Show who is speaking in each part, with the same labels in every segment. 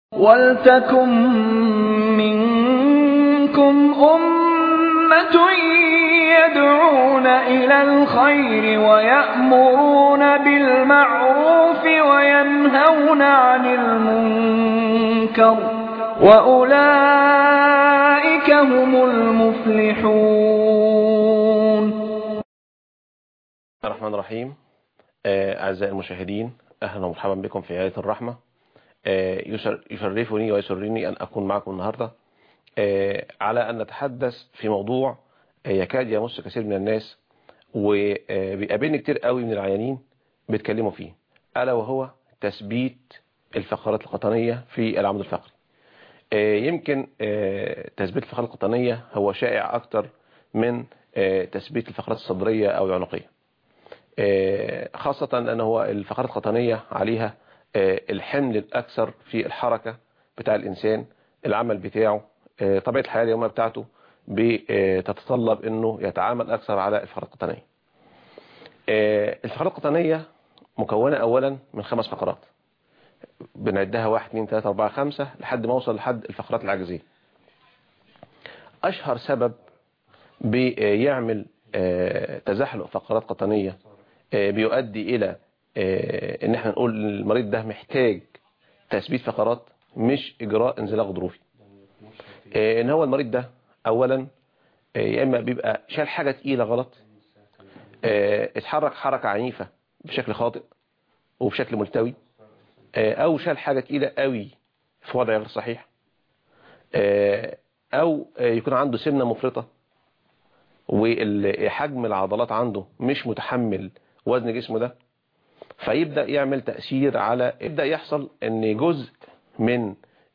Speaker 1: وَلْتَكُن مِّنكُمْ أُمَّةٌ يَدْعُونَ إِلَى الْخَيْرِ وَيَأْمُرُونَ بِالْمَعْرُوفِ وَيَنْهَوْنَ عَنِ الْمُنكَرِ ۚ وَأُولَٰئِكَ هُمُ الْمُفْلِحُونَ
Speaker 2: الرحمن الرحيم أعزائي المشاهدين أهلا ومرحبا بكم في آية الرحمة يشرفني ويسرني أن أكون معكم النهاردة على أن نتحدث في موضوع يكاد يمس كثير من الناس وبيقابلني كتير قوي من العيانين بيتكلموا فيه ألا وهو تثبيت الفقرات القطنية في العمود الفقري يمكن تثبيت الفقرات القطنية هو شائع أكتر من تثبيت الفقرات الصدرية أو العنقية خاصة أن هو الفقرات القطنية عليها الحمل الأكثر في الحركة بتاع الإنسان العمل بتاعه طبيعة الحياة اليومية بتاعته بتتطلب أنه يتعامل أكثر على الفقرات القطنية الفقرات القطنية مكونة أولا من خمس فقرات بنعدها واحد اثنين ثلاثة أربعة خمسة لحد ما وصل لحد الفقرات العجزية أشهر سبب بيعمل تزحلق فقرات قطنية بيؤدي إلى ان احنا نقول المريض ده محتاج تثبيت فقرات مش اجراء انزلاق غضروفي ان هو المريض ده اولا يا اما بيبقى شال حاجة تقيلة غلط اتحرك حركة عنيفة بشكل خاطئ وبشكل ملتوي او شال حاجة تقيلة قوي في وضع غير صحيح او يكون عنده سمنة مفرطة وحجم العضلات عنده مش متحمل وزن جسمه ده فيبدأ يعمل تأثير على يبدأ يحصل ان جزء من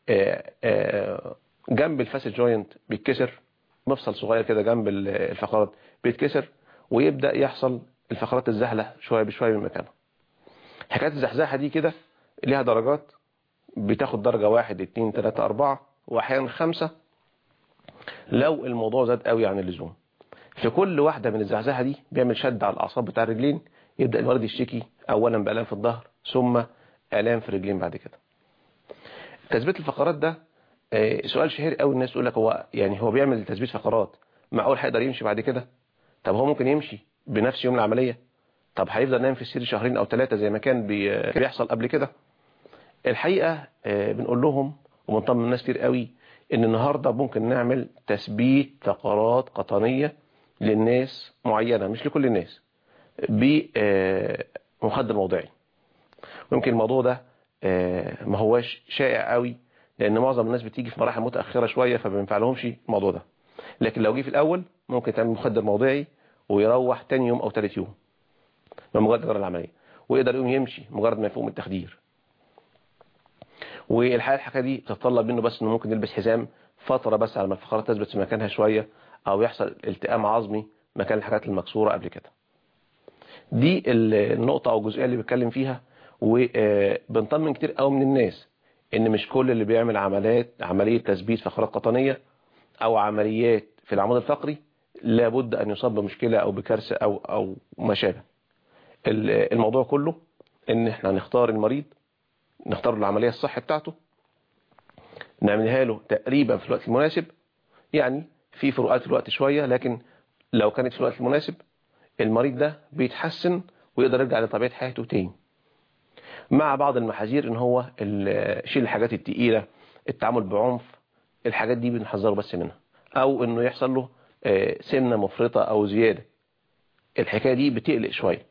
Speaker 2: جنب الفاسد جوينت بيتكسر مفصل صغير كده جنب الفقرات بيتكسر ويبدأ يحصل الفقرات الزحلة شوية بشوية من مكانها حكاية الزحزحة دي كده ليها درجات بتاخد درجة واحد اتنين تلاتة اربعة واحيانا خمسة لو الموضوع زاد قوي عن اللزوم في كل واحدة من الزحزحة دي بيعمل شد على الاعصاب بتاع الرجلين يبدأ المريض يشتكي اولا بألام في الظهر ثم آلام في الرجلين بعد كده تثبيت الفقرات ده سؤال شهير قوي الناس تقول لك هو يعني هو بيعمل تثبيت فقرات معقول هيقدر يمشي بعد كده طب هو ممكن يمشي بنفس يوم العملية طب هيفضل نايم في السرير شهرين او ثلاثة زي ما كان بيحصل قبل كده الحقيقة بنقول لهم وبنطمن الناس كتير قوي ان النهاردة ممكن نعمل تثبيت فقرات قطنية للناس معينة مش لكل الناس بمخدر موضعي ويمكن الموضوع ده ما هواش شائع قوي لان معظم الناس بتيجي في مراحل متأخرة شوية فما بينفعلهمش الموضوع ده لكن لو جه في الاول ممكن تعمل مخدر موضعي ويروح تاني يوم او ثالث يوم بمجرد جرى العملية ويقدر يقوم يمشي مجرد ما يفوق من التخدير والحقيقة الحكاية دي تتطلب منه بس انه ممكن يلبس حزام فترة بس على ما الفقرات تثبت في مكانها شوية او يحصل التئام عظمي مكان الحاجات المكسورة قبل كده دي النقطة او الجزئية اللي بتكلم فيها وبنطمن كتير قوي من الناس ان مش كل اللي بيعمل عمليات عملية تثبيت فقرات قطنية او عمليات في العمود الفقري لابد ان يصاب بمشكلة او بكارثة او او ما شابه الموضوع كله ان احنا نختار المريض نختار له العملية الصح بتاعته نعملها له تقريبا في الوقت المناسب يعني في فروقات في الوقت شوية لكن لو كانت في الوقت المناسب المريض ده بيتحسن ويقدر يرجع لطبيعة حياته تاني مع بعض المحاذير ان هو شيل الحاجات التقيلة التعامل بعنف الحاجات دي بنحذره بس منها او انه يحصل له سمنة مفرطة او زيادة الحكاية دي بتقلق شوية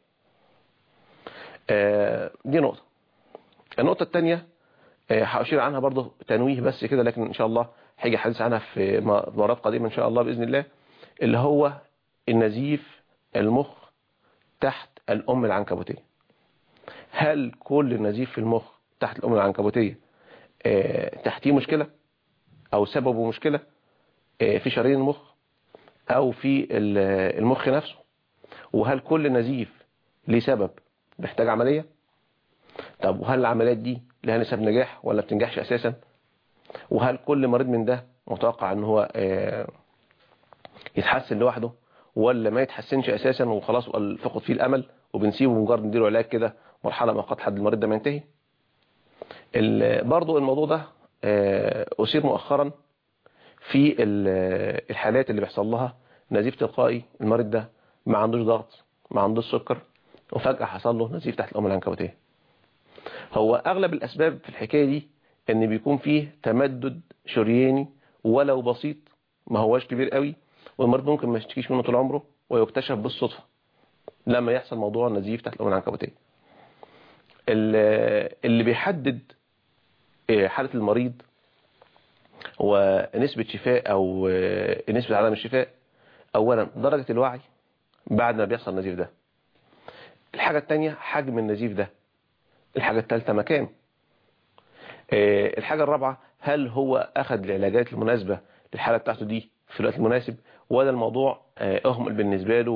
Speaker 2: دي نقطة النقطة الثانية هأشير عنها برضه تنويه بس كده لكن إن شاء الله هيجي حديث عنها في مرات قادمة إن شاء الله بإذن الله اللي هو النزيف المخ تحت الأم العنكبوتية هل كل نزيف في المخ تحت الأم العنكبوتية تحتيه مشكلة أو سببه مشكلة في شرايين المخ أو في المخ نفسه وهل كل نزيف ليه سبب بيحتاج عملية طب وهل العمليات دي لها نسب نجاح ولا بتنجحش اساسا وهل كل مريض من ده متوقع ان هو يتحسن لوحده ولا ما يتحسنش اساسا وخلاص فقد فيه الامل وبنسيبه مجرد نديله علاج كده مرحلة مؤقته لحد المريض ده ما ينتهي برضو الموضوع ده آه، أثير مؤخرا في ال- الحالات اللي بيحصل لها نزيف تلقائي المريض ده ما عندوش ضغط ما عندوش سكر وفجأة حصل له نزيف تحت الأم العنكبوتية هو أغلب الأسباب في الحكاية دي إن بيكون فيه تمدد شرياني ولو بسيط ما هواش كبير قوي والمريض ممكن ما يشتكيش منه طول عمره ويكتشف بالصدفة لما يحصل موضوع النزيف تحت الأم العنكبوتية ال- اللي بيحدد آه، حالة المريض ونسبة شفاء أو آه، نسبة عدم الشفاء أولا درجة الوعي بعد ما بيحصل النزيف ده الحاجة التانية حجم النزيف ده الحاجة الثالثة مكانه آه، الحاجة الرابعة هل هو أخذ العلاجات المناسبة للحالة بتاعته دي في الوقت المناسب ولا الموضوع آه، أهمل بالنسبة له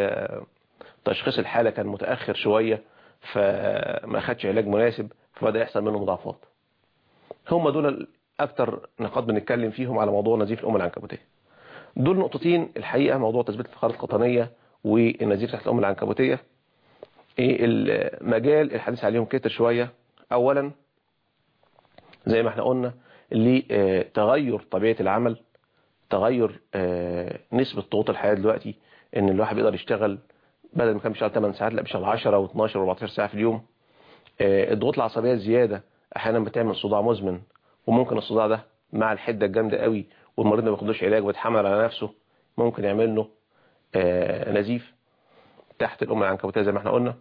Speaker 2: وتشخيص الحالة كان متأخر شوية فما أخدش علاج مناسب فبدأ يحصل منه مضاعفات هم دول أكتر نقاط بنتكلم فيهم على موضوع نزيف الأم العنكبوتية دول نقطتين الحقيقة موضوع تثبيت الفقرات القطنية والنزيف تحت الأم العنكبوتية ايه المجال الحديث عليهم كتر شوية اولا زي ما احنا قلنا لتغير طبيعة العمل تغير آه، نسبة ضغوط الحياة دلوقتي ان الواحد بيقدر يشتغل بدل ما كان بيشتغل 8 ساعات لا بيشتغل 10 و12 و14 ساعة في اليوم آه، الضغوط العصبية الزيادة احيانا بتعمل صداع مزمن وممكن الصداع ده مع الحدة الجامدة قوي والمريض ما بياخدوش علاج ويتحمل على نفسه ممكن يعمل له آه، نزيف تحت الأم العنكبوتية زي ما احنا قلنا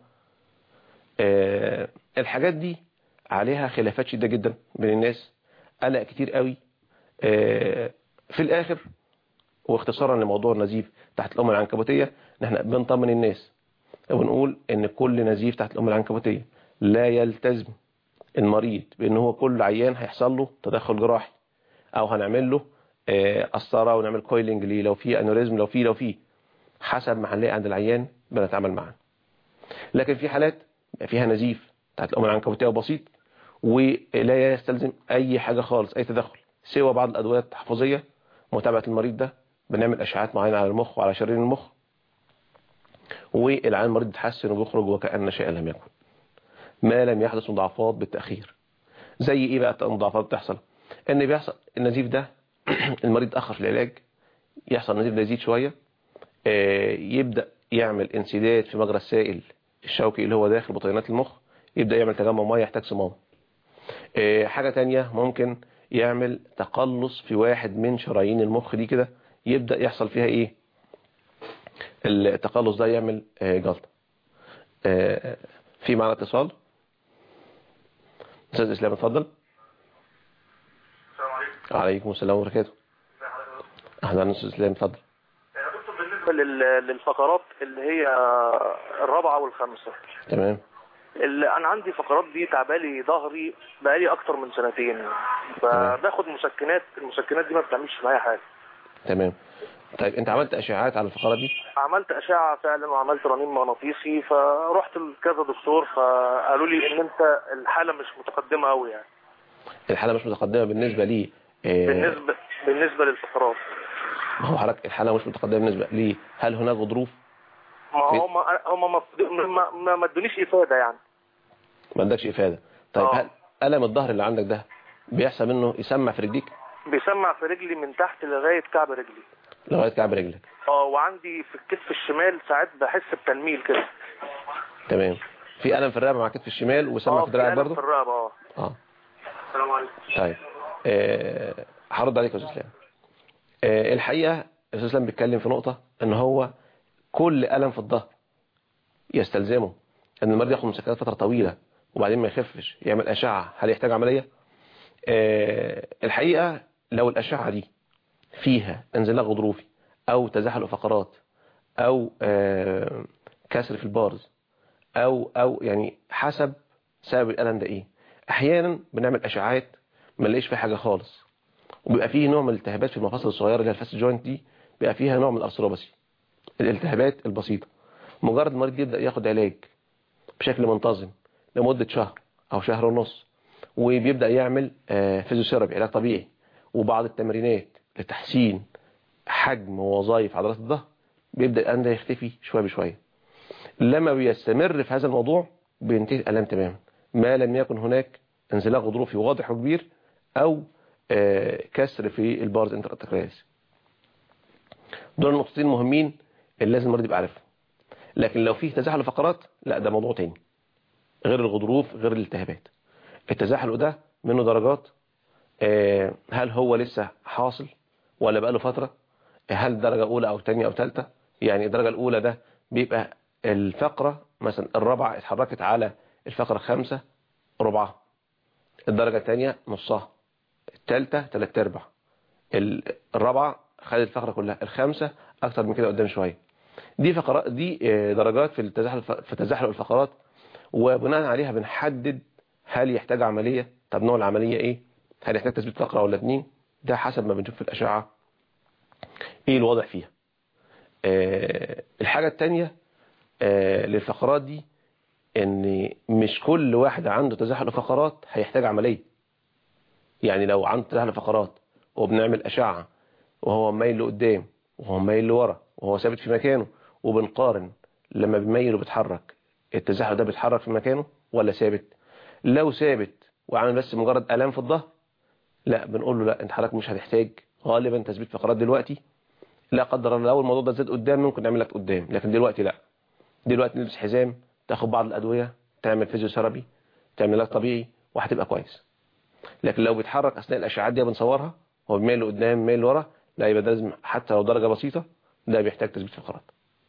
Speaker 2: آه، الحاجات دي عليها خلافات شديدة جدا بين الناس قلق كتير قوي آه، في الآخر واختصارا لموضوع النزيف تحت الأم العنكبوتية ان احنا بنطمن الناس ونقول ان كل نزيف تحت الأم العنكبوتية لا يلتزم المريض بان هو كل عيان هيحصل له تدخل جراحي او هنعمل له آه، قسطره ونعمل كويلنج ليه لو في انوريزم لو في لو في حسب ما هنلاقي عند العيان بنتعامل معاه لكن في حالات بيبقى فيها نزيف بتاعت الأم العنكبوتية بسيط ولا يستلزم أي حاجة خالص أي تدخل سوى بعض الأدوية التحفظية متابعة المريض ده بنعمل أشعات معينة على المخ وعلى شرير المخ والعيان المريض بيتحسن وبيخرج وكأن شيئا لم يكن ما لم يحدث مضاعفات بالتأخير زي إيه بقى المضاعفات بتحصل إن بيحصل النزيف ده المريض اتأخر في العلاج يحصل نزيف ده يزيد شوية آه، يبدأ يعمل انسداد في مجرى السائل الشوكي اللي هو داخل بطينات المخ يبدأ يعمل تجمع ميه يحتاج صمام آه، حاجة تانية ممكن يعمل تقلص في واحد من شرايين المخ دي كده يبدأ يحصل فيها ايه التقلص ده يعمل آه، جلطة آه، في معنا اتصال استاذ اسلام اتفضل
Speaker 3: السلام عليكم
Speaker 2: عليكم السلام وبركاته
Speaker 3: ازي حضرتك
Speaker 2: اهلا استاذ اسلام اتفضل
Speaker 3: يا دكتور بالنسبه لل- للفقرات اللي هي الرابعه والخامسه
Speaker 2: تمام
Speaker 3: اللي انا عندي فقرات دي تعبالي ظهري بقالي اكتر من سنتين فباخد مسكنات المسكنات دي ما بتعملش معايا حاجه
Speaker 2: تمام طيب انت عملت اشعاعات على الفقرات دي
Speaker 3: عملت اشعه فعلا وعملت رنين مغناطيسي فرحت لكذا دكتور فقالوا لي ان انت الحاله مش متقدمه قوي يعني
Speaker 2: الحالة مش متقدمة بالنسبة لي آه،
Speaker 3: بالنسبه بالنسبه للفقرات
Speaker 2: ما هو حضرتك الحالة مش متقدمة بالنسبة لي هل هناك غضروف
Speaker 3: ما هم هم ما ما- ما ما ادونيش افاده يعني
Speaker 2: ما عندكش إفادة طيب
Speaker 3: آه.
Speaker 2: هل ألم الظهر اللي عندك ده بيحصل منه يسمع في رجليك
Speaker 3: بيسمع في رجلي من تحت لغايه كعب رجلي
Speaker 2: لغاية كعب رجلك
Speaker 3: اه وعندي في الكتف الشمال ساعات بحس بتنميل كده
Speaker 2: تمام في ألم في الرقبة مع كتف الشمال وسمع
Speaker 3: اه
Speaker 2: في دراعك
Speaker 3: ألم
Speaker 2: برضه
Speaker 3: في الرقبه اه
Speaker 2: اه
Speaker 3: السلام عليكم
Speaker 2: طيب آه، هرد عليك يا استاذ اسلام آه، الحقيقه الاستاذ اسلام بيتكلم في نقطه ان هو كل الم في الظهر يستلزمه ان المريض ياخد مسكنات فتره طويله وبعدين ما يخفش يعمل اشعه هل يحتاج عمليه آه، الحقيقه لو الاشعه دي فيها انزلاق غضروفي او تزحلق فقرات او آه، كسر في البارز او او يعني حسب سبب الالم ده ايه احيانا بنعمل اشعاعات ما نلاقيش فيها حاجه خالص وبيبقى فيه نوع من الالتهابات في المفاصل الصغيره اللي هي الفاست جوينت دي بيبقى فيها نوع من الارثروباسي الالتهابات البسيطه مجرد المريض يبدا ياخد علاج بشكل منتظم لمده شهر او شهر ونص وبيبدا يعمل آه، فيزيوثيرابي علاج طبيعي وبعض التمرينات لتحسين حجم ووظائف عضلات الظهر بيبدا الالم ده يختفي شويه بشويه لما بيستمر في هذا الموضوع بينتهي الالم تماما ما لم يكن هناك انزلاق غضروفي واضح وكبير او آه، كسر في البارز انتراتكرياس دول النقطتين مهمين اللي لازم المريض يبقى عارفهم لكن لو فيه تزاحل فقرات لا ده موضوع تاني غير الغضروف غير الالتهابات التزاحل ده منه درجات آه، هل هو لسه حاصل ولا بقاله فترة هل درجة أولى أو تانية أو تالتة يعني الدرجة الأولى ده بيبقى الفقرة مثلا الرابعة اتحركت على الفقرة الخامسة ربعها الدرجة الثانية نصها الثالثة ثلاث ارباع ال- الرابعة خدت الفقرة كلها الخامسة أكتر من كده قدام شوية دي فقرات دي آه، درجات في التزاحل في تزاحل الفقرات وبناء عليها بنحدد هل يحتاج عملية طب نوع العملية ايه هل يحتاج تثبيت فقرة ولا اتنين ده حسب ما بنشوف في الأشعة ايه الواضح فيها آه، الحاجة التانية آه، للفقرات دي ان مش كل واحد عنده تزاحل فقرات هيحتاج عملية يعني لو عنده تزاحل فقرات وبنعمل أشعة وهو مايل لقدام وهو مايل لورا وهو ثابت في مكانه وبنقارن لما بيميل وبيتحرك التزاحل ده بيتحرك في مكانه ولا ثابت لو ثابت وعامل بس مجرد آلام في الظهر لا بنقول له لا انت حضرتك مش هتحتاج غالبا تثبيت فقرات دلوقتي لا قدر الله لو الموضوع ده زاد قدام ممكن نعمل لك قدام لكن دلوقتي لا دلوقتي نلبس حزام تاخد بعض الادويه تعمل فيزيوثيرابي تعمل علاج طبيعي وهتبقى كويس لكن لو بيتحرك اثناء الاشعاعات دي بنصورها هو بيميل لقدام بيميل لورا لا يبقى ده لازم حتى لو درجه بسيطه ده بيحتاج تثبيت فقرات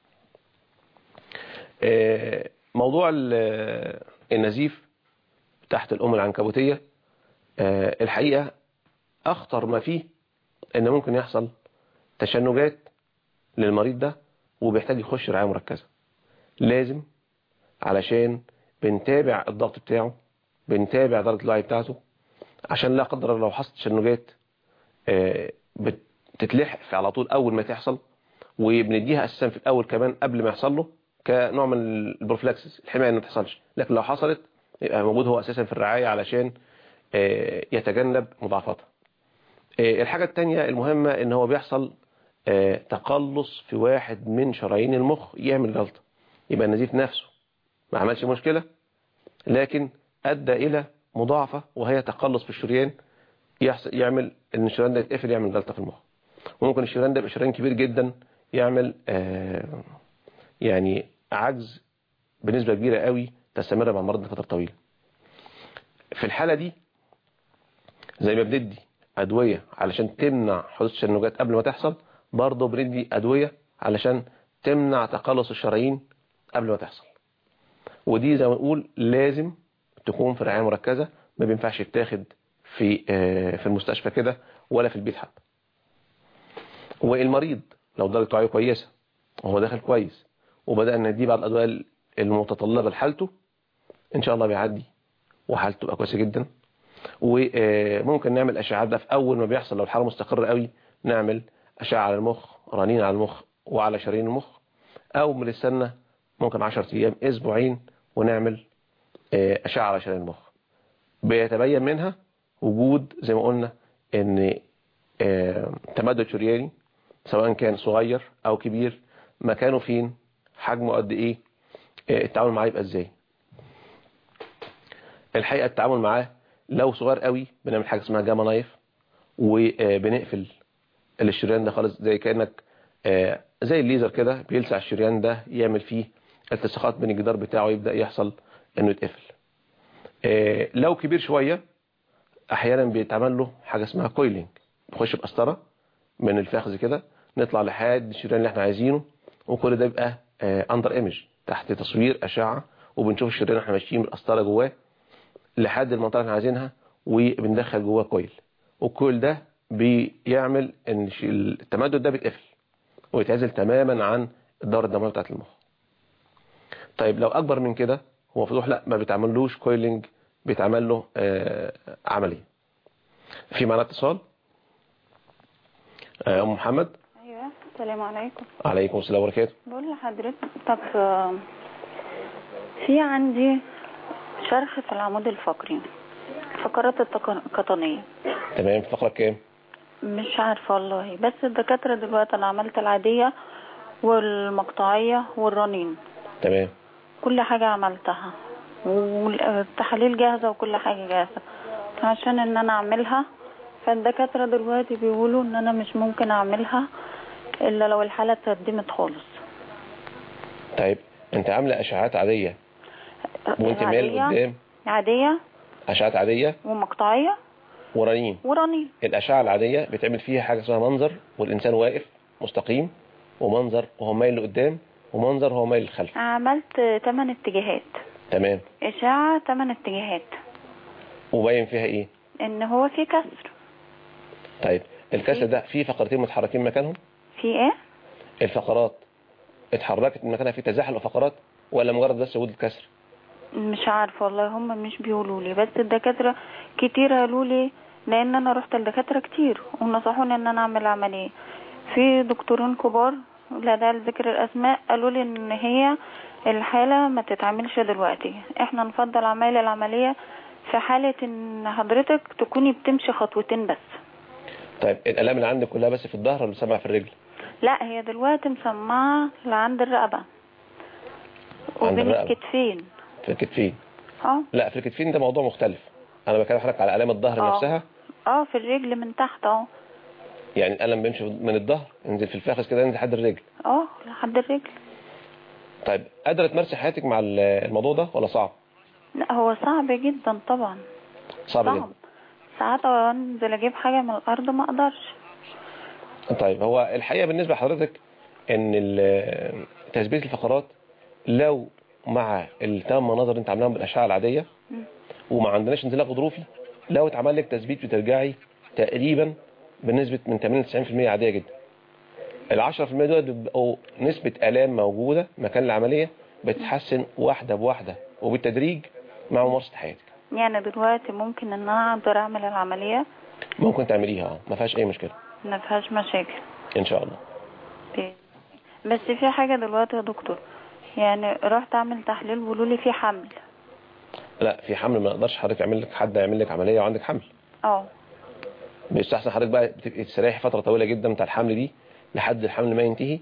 Speaker 2: آه، موضوع ال- النزيف تحت الام العنكبوتيه آه، الحقيقه اخطر ما فيه ان ممكن يحصل تشنجات للمريض ده وبيحتاج يخش رعايه مركزه لازم علشان بنتابع الضغط بتاعه بنتابع درجه الوعي بتاعته عشان لا قدر الله لو حصلت تشنجات آه، بتتلحق في على طول اول ما تحصل وبنديها اساسا في الاول كمان قبل ما يحصل له كنوع من البروفلاكسس الحمايه انه ما تحصلش لكن لو حصلت يبقى موجود هو اساسا في الرعايه علشان آه، يتجنب مضاعفاتها آه، الحاجة التانية المهمة ان هو بيحصل آه، تقلص في واحد من شرايين المخ يعمل جلطة يبقى النزيف نفسه ما عملش مشكلة لكن ادى الى مضاعفة وهي تقلص في الشريان يحصل يعمل ان الشريان ده يتقفل يعمل جلطة في المخ وممكن الشريان ده يبقى شريان كبير جدا يعمل آه، يعني عجز بنسبة كبيرة قوي تستمر مع المرض لفترة طويلة في الحالة دي زي ما بندي أدوية علشان تمنع حدوث التشنجات قبل ما تحصل برضه بندي أدوية علشان تمنع تقلص الشرايين قبل ما تحصل ودي زي ما نقول لازم تكون في رعاية مركزة ما بينفعش يتاخد في آه، في المستشفى كده ولا في البيت حتى والمريض لو درجة وعيه كويسة وهو داخل كويس وبدأنا نديه بعض الأدوية المتطلبة لحالته إن شاء الله بيعدي وحالته تبقى كويسة جدا وممكن نعمل أشعة ده في أول ما بيحصل لو الحالة مستقرة قوي نعمل أشعة على المخ رنين على المخ وعلى شرايين المخ أو بنستنى ممكن 10 أيام أسبوعين ونعمل آه، أشعة على شرايين المخ بيتبين منها وجود زي ما قلنا ان آه، تمدد شرياني سواء كان صغير او كبير مكانه فين حجمه قد ايه آه، التعامل معاه يبقى ازاي الحقيقة التعامل معاه لو صغير قوي بنعمل حاجة اسمها جاما نايف وبنقفل الشريان ده خالص زي كأنك آه، زي الليزر كده بيلسع الشريان ده يعمل فيه التصاقات بين الجدار بتاعه يبدأ يحصل انه يتقفل آه، لو كبير شوية احيانا بيتعمل له حاجة اسمها كويلينج بخش بقسطرة من الفخذ كده نطلع لحد الشريان اللي احنا عايزينه وكل ده يبقى اندر ايمج تحت تصوير اشعة وبنشوف الشريان اللي احنا ماشيين بالقسطرة جواه لحد المنطقة اللي احنا عايزينها وبندخل جواه كويل والكويل ده بيعمل ان الش- التمدد ده بيتقفل ويتعزل تماما عن الدورة الدموية بتاعت المخ طيب لو اكبر من كده هو فتوح لا ما بيتعملوش كويلنج بيتعمل له آه، عملية في معنا اتصال آه، ام محمد
Speaker 4: ايوه السلام عليكم
Speaker 2: عليكم السلام وبركاته
Speaker 4: بقول لحضرتك طب آه، في عندي شرخ في العمود الفقري فقرات التق- القطنية
Speaker 2: تمام الفقرة كام
Speaker 4: مش عارفة والله بس الدكاترة دلوقتي انا عملت العادية والمقطعية والرنين
Speaker 2: تمام
Speaker 4: كل حاجة عملتها والتحاليل جاهزة وكل حاجة جاهزة عشان ان انا اعملها فالدكاترة دلوقتي بيقولوا ان انا مش ممكن اعملها الا لو الحالة اتقدمت خالص
Speaker 2: طيب انت عامله اشعاعات عاديه وانت مال
Speaker 4: عادية-
Speaker 2: قدام
Speaker 4: عادية
Speaker 2: اشعاعات عاديه
Speaker 4: ومقطعية
Speaker 2: ورنين
Speaker 4: ورنين
Speaker 2: الاشعه العاديه بيتعمل فيها حاجه اسمها منظر والانسان واقف مستقيم ومنظر وهو مايل لقدام ومنظر وهو مايل للخلف
Speaker 4: عملت 8 اتجاهات
Speaker 2: تمام
Speaker 4: اشعة 8 اتجاهات
Speaker 2: وباين فيها ايه
Speaker 4: ان هو في كسر
Speaker 2: طيب الكسر ده فيه فقرتين متحركين مكانهم
Speaker 4: في ايه
Speaker 2: الفقرات اتحركت من مكانها في تزاحم الفقرات ولا مجرد بس وجود الكسر
Speaker 4: مش عارفه والله هم مش بيقولوا لي بس الدكاتره كتير قالوا لي لان انا رحت لدكاتره كتير ونصحوني ان انا اعمل عمليه في دكتورين كبار لا ده ذكر الاسماء قالوا لي ان هي الحاله ما تتعملش دلوقتي احنا نفضل عمل العمليه في حاله ان حضرتك تكوني بتمشي خطوتين بس
Speaker 2: طيب الالام اللي عندك كلها بس في الظهر ولا سامعه في الرجل
Speaker 4: لا هي دلوقتي مسمعه لعند الرقبه
Speaker 2: عند
Speaker 4: وبين
Speaker 2: الرقبة.
Speaker 4: الكتفين
Speaker 2: في الكتفين
Speaker 4: اه
Speaker 2: لا في الكتفين ده موضوع مختلف انا بكلم حضرتك على الام الظهر
Speaker 4: آه.
Speaker 2: نفسها
Speaker 4: اه في الرجل من تحت اه
Speaker 2: يعني الالم بيمشي من الظهر ينزل في الفخذ كده ينزل لحد الرجل
Speaker 4: اه لحد الرجل
Speaker 2: طيب قادره تمارسي حياتك مع ال- الموضوع ده ولا صعب
Speaker 4: لا هو صعب جدا طبعا
Speaker 2: صعب,
Speaker 4: صعب
Speaker 2: جدا
Speaker 4: ساعات انزل اجيب حاجه من الارض ما اقدرش
Speaker 2: طيب هو الحقيقه بالنسبه لحضرتك ان ال- تثبيت الفقرات لو مع الثمان مناظر اللي انت عاملاهم بالاشعه العاديه
Speaker 4: مم.
Speaker 2: وما عندناش انزلاق غضروفي لو اتعمل لك تثبيت بترجعي تقريبا بنسبه من 80 ل 90% عاديه جدا ال 10% دول بيبقوا نسبه الام موجوده مكان العمليه بتتحسن واحده بواحده وبالتدريج مع ممارسه حياتك
Speaker 4: يعني دلوقتي ممكن ان انا اقدر اعمل العمليه
Speaker 2: ممكن تعمليها اه ما فيهاش اي مشكله
Speaker 4: ما فيهاش مشاكل
Speaker 2: ان شاء الله
Speaker 4: ب- بس في حاجه دلوقتي يا دكتور يعني رحت اعمل تحليل بيقولوا لي في حمل
Speaker 2: لا في حمل ما نقدرش حضرتك يعمل لك حد يعمل لك عمليه وعندك حمل
Speaker 4: اه
Speaker 2: بيستحسن حضرتك بقى بتبقي تستريحي فتره طويله جدا بتاع الحمل دي لحد الحمل ما ينتهي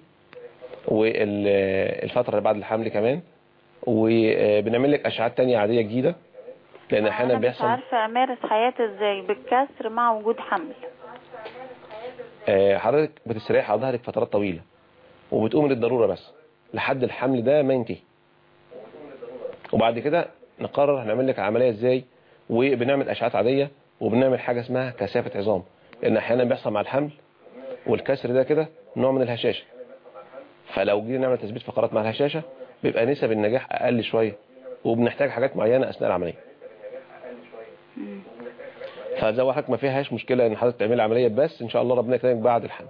Speaker 2: والفتره اللي بعد الحمل كمان وبنعمل لك اشعات تانية عاديه جديده لان احيانا
Speaker 4: انا مش
Speaker 2: بيحصل
Speaker 4: عارفه امارس حياتي ازاي بالكسر مع وجود حمل
Speaker 2: آه، حضرتك بتستريح على ظهرك فترات طويله وبتقوم للضروره بس لحد الحمل ده ما ينتهي وبعد كده نقرر هنعمل لك العمليه ازاي وبنعمل اشعات عاديه وبنعمل حاجه اسمها كثافه عظام لان احيانا بيحصل مع الحمل والكسر ده كده نوع من الهشاشه فلو جينا نعمل تثبيت فقرات مع الهشاشه بيبقى نسب النجاح اقل شويه وبنحتاج حاجات معينه اثناء العمليه فزي ما حضرتك ما فيهاش مشكله ان حضرتك تعملي عمليه بس ان شاء الله ربنا يكرمك بعد الحمل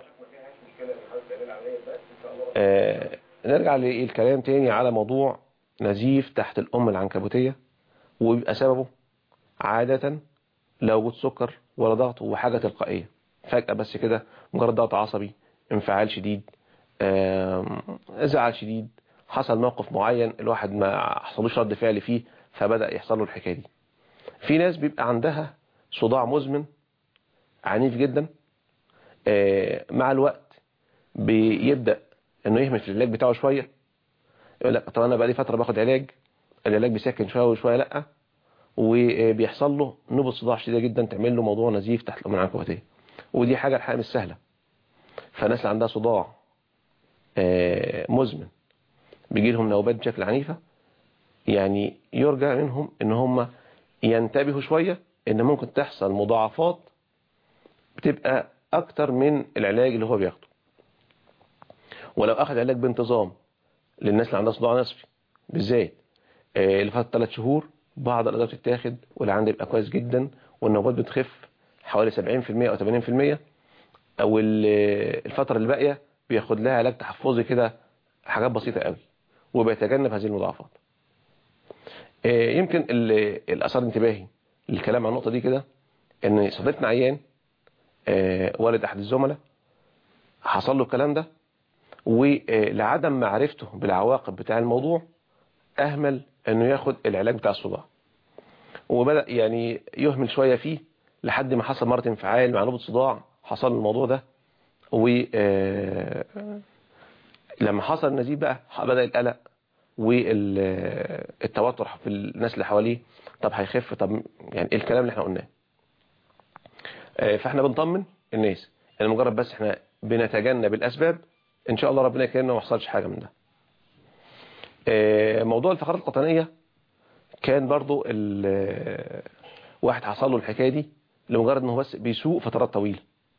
Speaker 2: آه نرجع للكلام تاني على موضوع نزيف تحت الأم العنكبوتية وبيبقى سببه عادة لا وجود سكر ولا ضغط وحاجة تلقائية فجأة بس كده مجرد ضغط عصبي انفعال شديد آم، زعل شديد حصل موقف معين الواحد ما حصلوش رد فعل فيه فبدأ يحصل له الحكاية دي في ناس بيبقى عندها صداع مزمن عنيف جدا آه، مع الوقت بيبدأ انه يهمل في العلاج بتاعه شوية يقول لك طب انا بقالي فترة باخد علاج العلاج بيسكن شوية وشوية لا وبيحصل له نوبة صداع شديدة جدا تعمل له موضوع نزيف تحت الأم العنكبوتية ودي حاجة الحقيقة مش سهلة فالناس اللي عندها صداع آه، مزمن بيجي لهم نوبات بشكل عنيفة يعني يرجى منهم ان هم ينتبهوا شوية ان ممكن تحصل مضاعفات بتبقى اكتر من العلاج اللي هو بياخده ولو اخذ علاج بانتظام للناس اللي عندها صداع نصفي بالذات آه، لفتره ثلاث شهور بعض الادويه بتتاخد والعند يبقى كويس جدا والنوبات بتخف حوالي 70% او 80% او ال- الفتره اللي باقيه بياخد لها علاج تحفظي كده حاجات بسيطه قوي وبيتجنب هذه المضاعفات آه، يمكن ال- الاثار انتباهي للكلام عن النقطه دي كده ان صديقنا عيان آه، والد احد الزملاء حصل له الكلام ده ولعدم معرفته بالعواقب بتاع الموضوع أهمل أنه ياخد العلاج بتاع الصداع وبدأ يعني يهمل شوية فيه لحد ما حصل مرة انفعال مع نوبة صداع حصل الموضوع ده و آه، لما حصل النزيف بقى بدأ القلق والتوتر في الناس اللي حواليه طب هيخف طب يعني ايه الكلام اللي احنا قلناه آه، فاحنا بنطمن الناس ان مجرد بس احنا بنتجنب الاسباب ان شاء الله ربنا يكرمنا وما يحصلش حاجه من ده آه، موضوع الفقرات القطنيه كان برضو ال- واحد حصل له الحكايه دي لمجرد انه بس بيسوق فترات طويله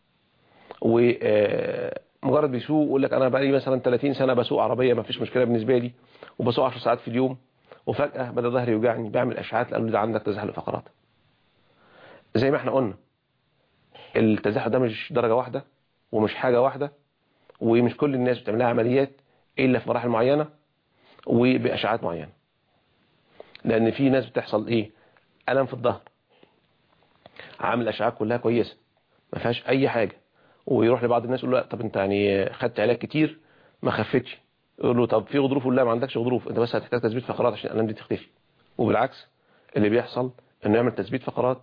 Speaker 2: ومجرد بيسوق يقول لك انا بقالي مثلا 30 سنه بسوق عربيه ما فيش مشكله بالنسبه لي وبسوق 10 ساعات في اليوم وفجاه بدا ظهري يوجعني بعمل اشعاعات قالوا لي ده عندك تزحلق فقرات زي ما احنا قلنا التزحلق ده مش درجه واحده ومش حاجه واحده ومش كل الناس بتعمل لها عمليات الا في مراحل معينه وباشعاعات معينه لان في ناس بتحصل ايه الم في الظهر عامل اشعاعات كلها كويسه ما فيهاش اي حاجه ويروح لبعض الناس يقول له لا طب انت يعني خدت علاج كتير ما خفتش يقول له طب في غضروف ولا ما عندكش غضروف انت بس هتحتاج تثبيت فقرات عشان الالام دي تختفي وبالعكس اللي بيحصل انه يعمل تثبيت فقرات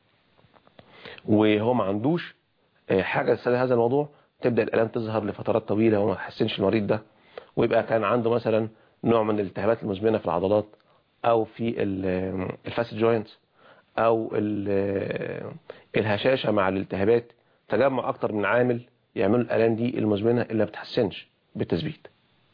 Speaker 2: وهو ما عندوش آه، حاجه تساعد هذا الموضوع تبدا الالام تظهر لفترات طويله وما تحسنش المريض ده ويبقى كان عنده مثلا نوع من الالتهابات المزمنه في العضلات او في ال- الفاسد جوينتس او ال- الهشاشه مع الالتهابات تجمع اكتر من عامل يعملوا الالام دي المزمنه اللي ما بتحسنش بالتثبيت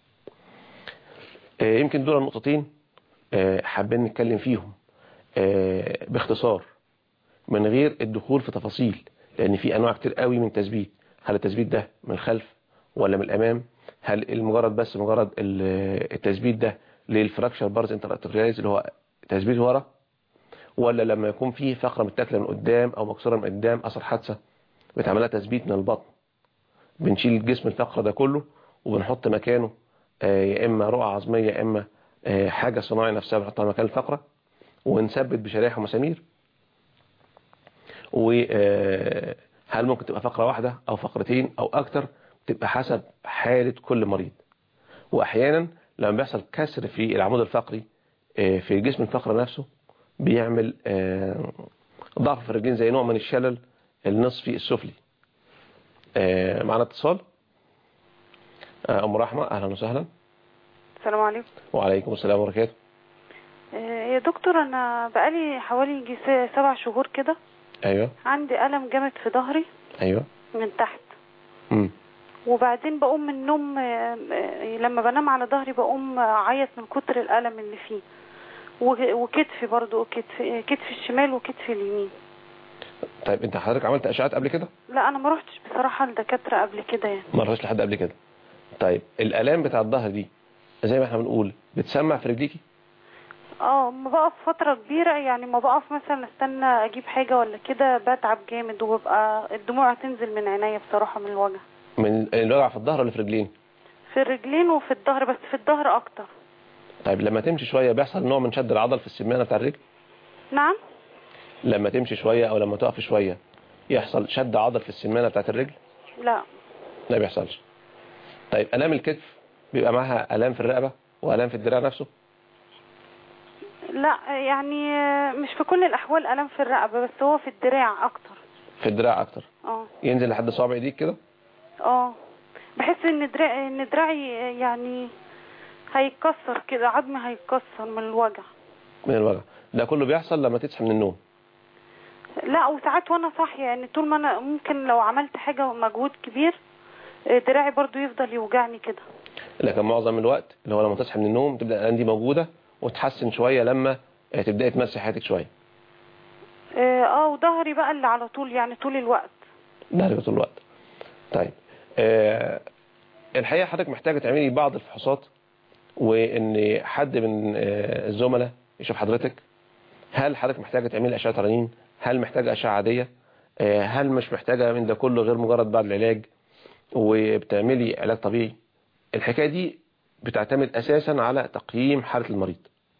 Speaker 2: آه، يمكن دول النقطتين آه، حابين نتكلم فيهم آه، باختصار من غير الدخول في تفاصيل لان في انواع كتير قوي من التثبيت هل التثبيت ده من الخلف ولا من الامام هل المجرد بس مجرد ال- التثبيت ده للفراكشر بارز انتراتورياليز اللي هو تثبيت ورا ولا لما يكون فيه فقره متاكله من قدام او مكسوره من قدام اثر حادثه بتعملها تثبيت من البطن بنشيل جسم الفقره ده كله وبنحط مكانه آه، يا اما رقعه عظميه يا اما آه، حاجه صناعي نفسها بنحطها مكان الفقره ونثبت بشرايح ومسامير وهل ممكن تبقى فقرة واحدة أو فقرتين أو أكتر تبقى حسب حالة كل مريض وأحيانا لما بيحصل كسر في العمود الفقري آه، في جسم الفقرة نفسه بيعمل آه، ضعف في الرجلين زي نوع من الشلل النصفي السفلي آه، معنا اتصال آه، أم رحمة أهلا وسهلا
Speaker 5: السلام عليكم
Speaker 2: وعليكم السلام وبركاته
Speaker 5: آه، يا دكتور انا بقالي حوالي يجي س- سبع شهور كده
Speaker 2: أيوه
Speaker 5: عندي الم جامد في ظهري
Speaker 2: أيوه
Speaker 5: من تحت
Speaker 2: مم.
Speaker 5: وبعدين بقوم من النوم آه، آه، لما بنام على ظهري بقوم اعيط من كتر الالم اللي فيه و- وكتفي برضو كتف كتفي الشمال وكتفي اليمين
Speaker 2: طيب أنت حضرتك عملت أشعات قبل كده؟
Speaker 5: لا انا ما روحتش بصراحه لدكاتره قبل كده يعني
Speaker 2: ما رحتش لحد قبل كده طيب الالام بتاع الظهر دي زي ما احنا بنقول بتسمع في رجليكي
Speaker 5: اه ما بقف فتره كبيره يعني ما بقف مثلا استنى اجيب حاجه ولا كده بتعب جامد وببقى الدموع هتنزل من عينيا بصراحه من الوجع
Speaker 2: من الوجع في الظهر ولا في الرجلين
Speaker 5: في الرجلين وفي الظهر بس في الظهر اكتر
Speaker 2: طيب لما تمشي شويه بيحصل نوع من شد العضل في السمانه بتاع الرجل
Speaker 5: نعم
Speaker 2: لما تمشي شويه او لما تقف شويه يحصل شد عضل في السمانه بتاعت الرجل
Speaker 5: لا
Speaker 2: لا بيحصلش طيب الام الكتف بيبقى معاها الام في الرقبه والام في الدراع نفسه
Speaker 5: لا يعني مش في كل الاحوال الم في الرقبه بس هو في الدراع اكتر
Speaker 2: في الدراع اكتر
Speaker 5: اه
Speaker 2: ينزل لحد صوابع ايديك كده
Speaker 5: اه بحس ان دراعي ان دراعي يعني هيتكسر كده عظمي هيتكسر من الوجع
Speaker 2: من الوجع ده كله بيحصل لما تصحى من النوم
Speaker 5: لا وساعات وانا صاحيه يعني طول ما انا ممكن لو عملت حاجه مجهود كبير آه، دراعي برضو يفضل يوجعني كده
Speaker 2: لكن معظم الوقت اللي هو لما تصحى من النوم تبدا الالام دي موجوده وتحسن شويه لما آه، تبداي تمارسي حياتك شويه
Speaker 5: اه آه، وظهري بقى اللي على طول يعني طول الوقت
Speaker 2: ده اللي طول الوقت طيب آه الحقيقه حضرتك محتاجه تعملي بعض الفحوصات وان حد من آه الزملاء يشوف حضرتك هل حضرتك محتاجه تعملي اشعه رنين هل محتاجه اشعه عاديه آه هل مش محتاجه من ده كله غير مجرد بعض العلاج وبتعملي علاج طبيعي الحكايه دي بتعتمد اساسا على تقييم حاله المريض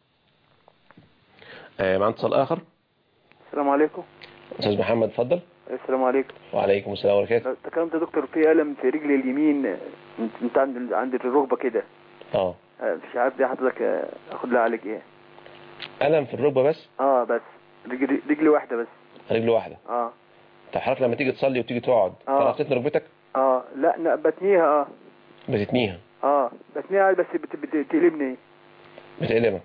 Speaker 2: آه معنا اتصال اخر
Speaker 6: السلام عليكم
Speaker 2: استاذ محمد اتفضل
Speaker 6: السلام عليكم
Speaker 2: وعليكم السلام ورحمه الله
Speaker 6: تكلمت يا دكتور في ألم في رجلي اليمين انت عند عند الركبة كده
Speaker 2: اه
Speaker 6: آه، مش عارف دي حضرتك آه، اخد لها علاج ايه
Speaker 2: الم في الركبه بس
Speaker 6: اه بس رجلي رجلي واحدة بس
Speaker 2: رجل واحده
Speaker 6: اه
Speaker 2: طب حضرتك لما تيجي تصلي وتيجي تقعد
Speaker 6: آه.
Speaker 2: فرقت ركبتك
Speaker 6: اه لا لا بتنيها اه
Speaker 2: بتتنيها
Speaker 6: اه بتنيها بس بت- بت- بتقلبني
Speaker 2: بتألمك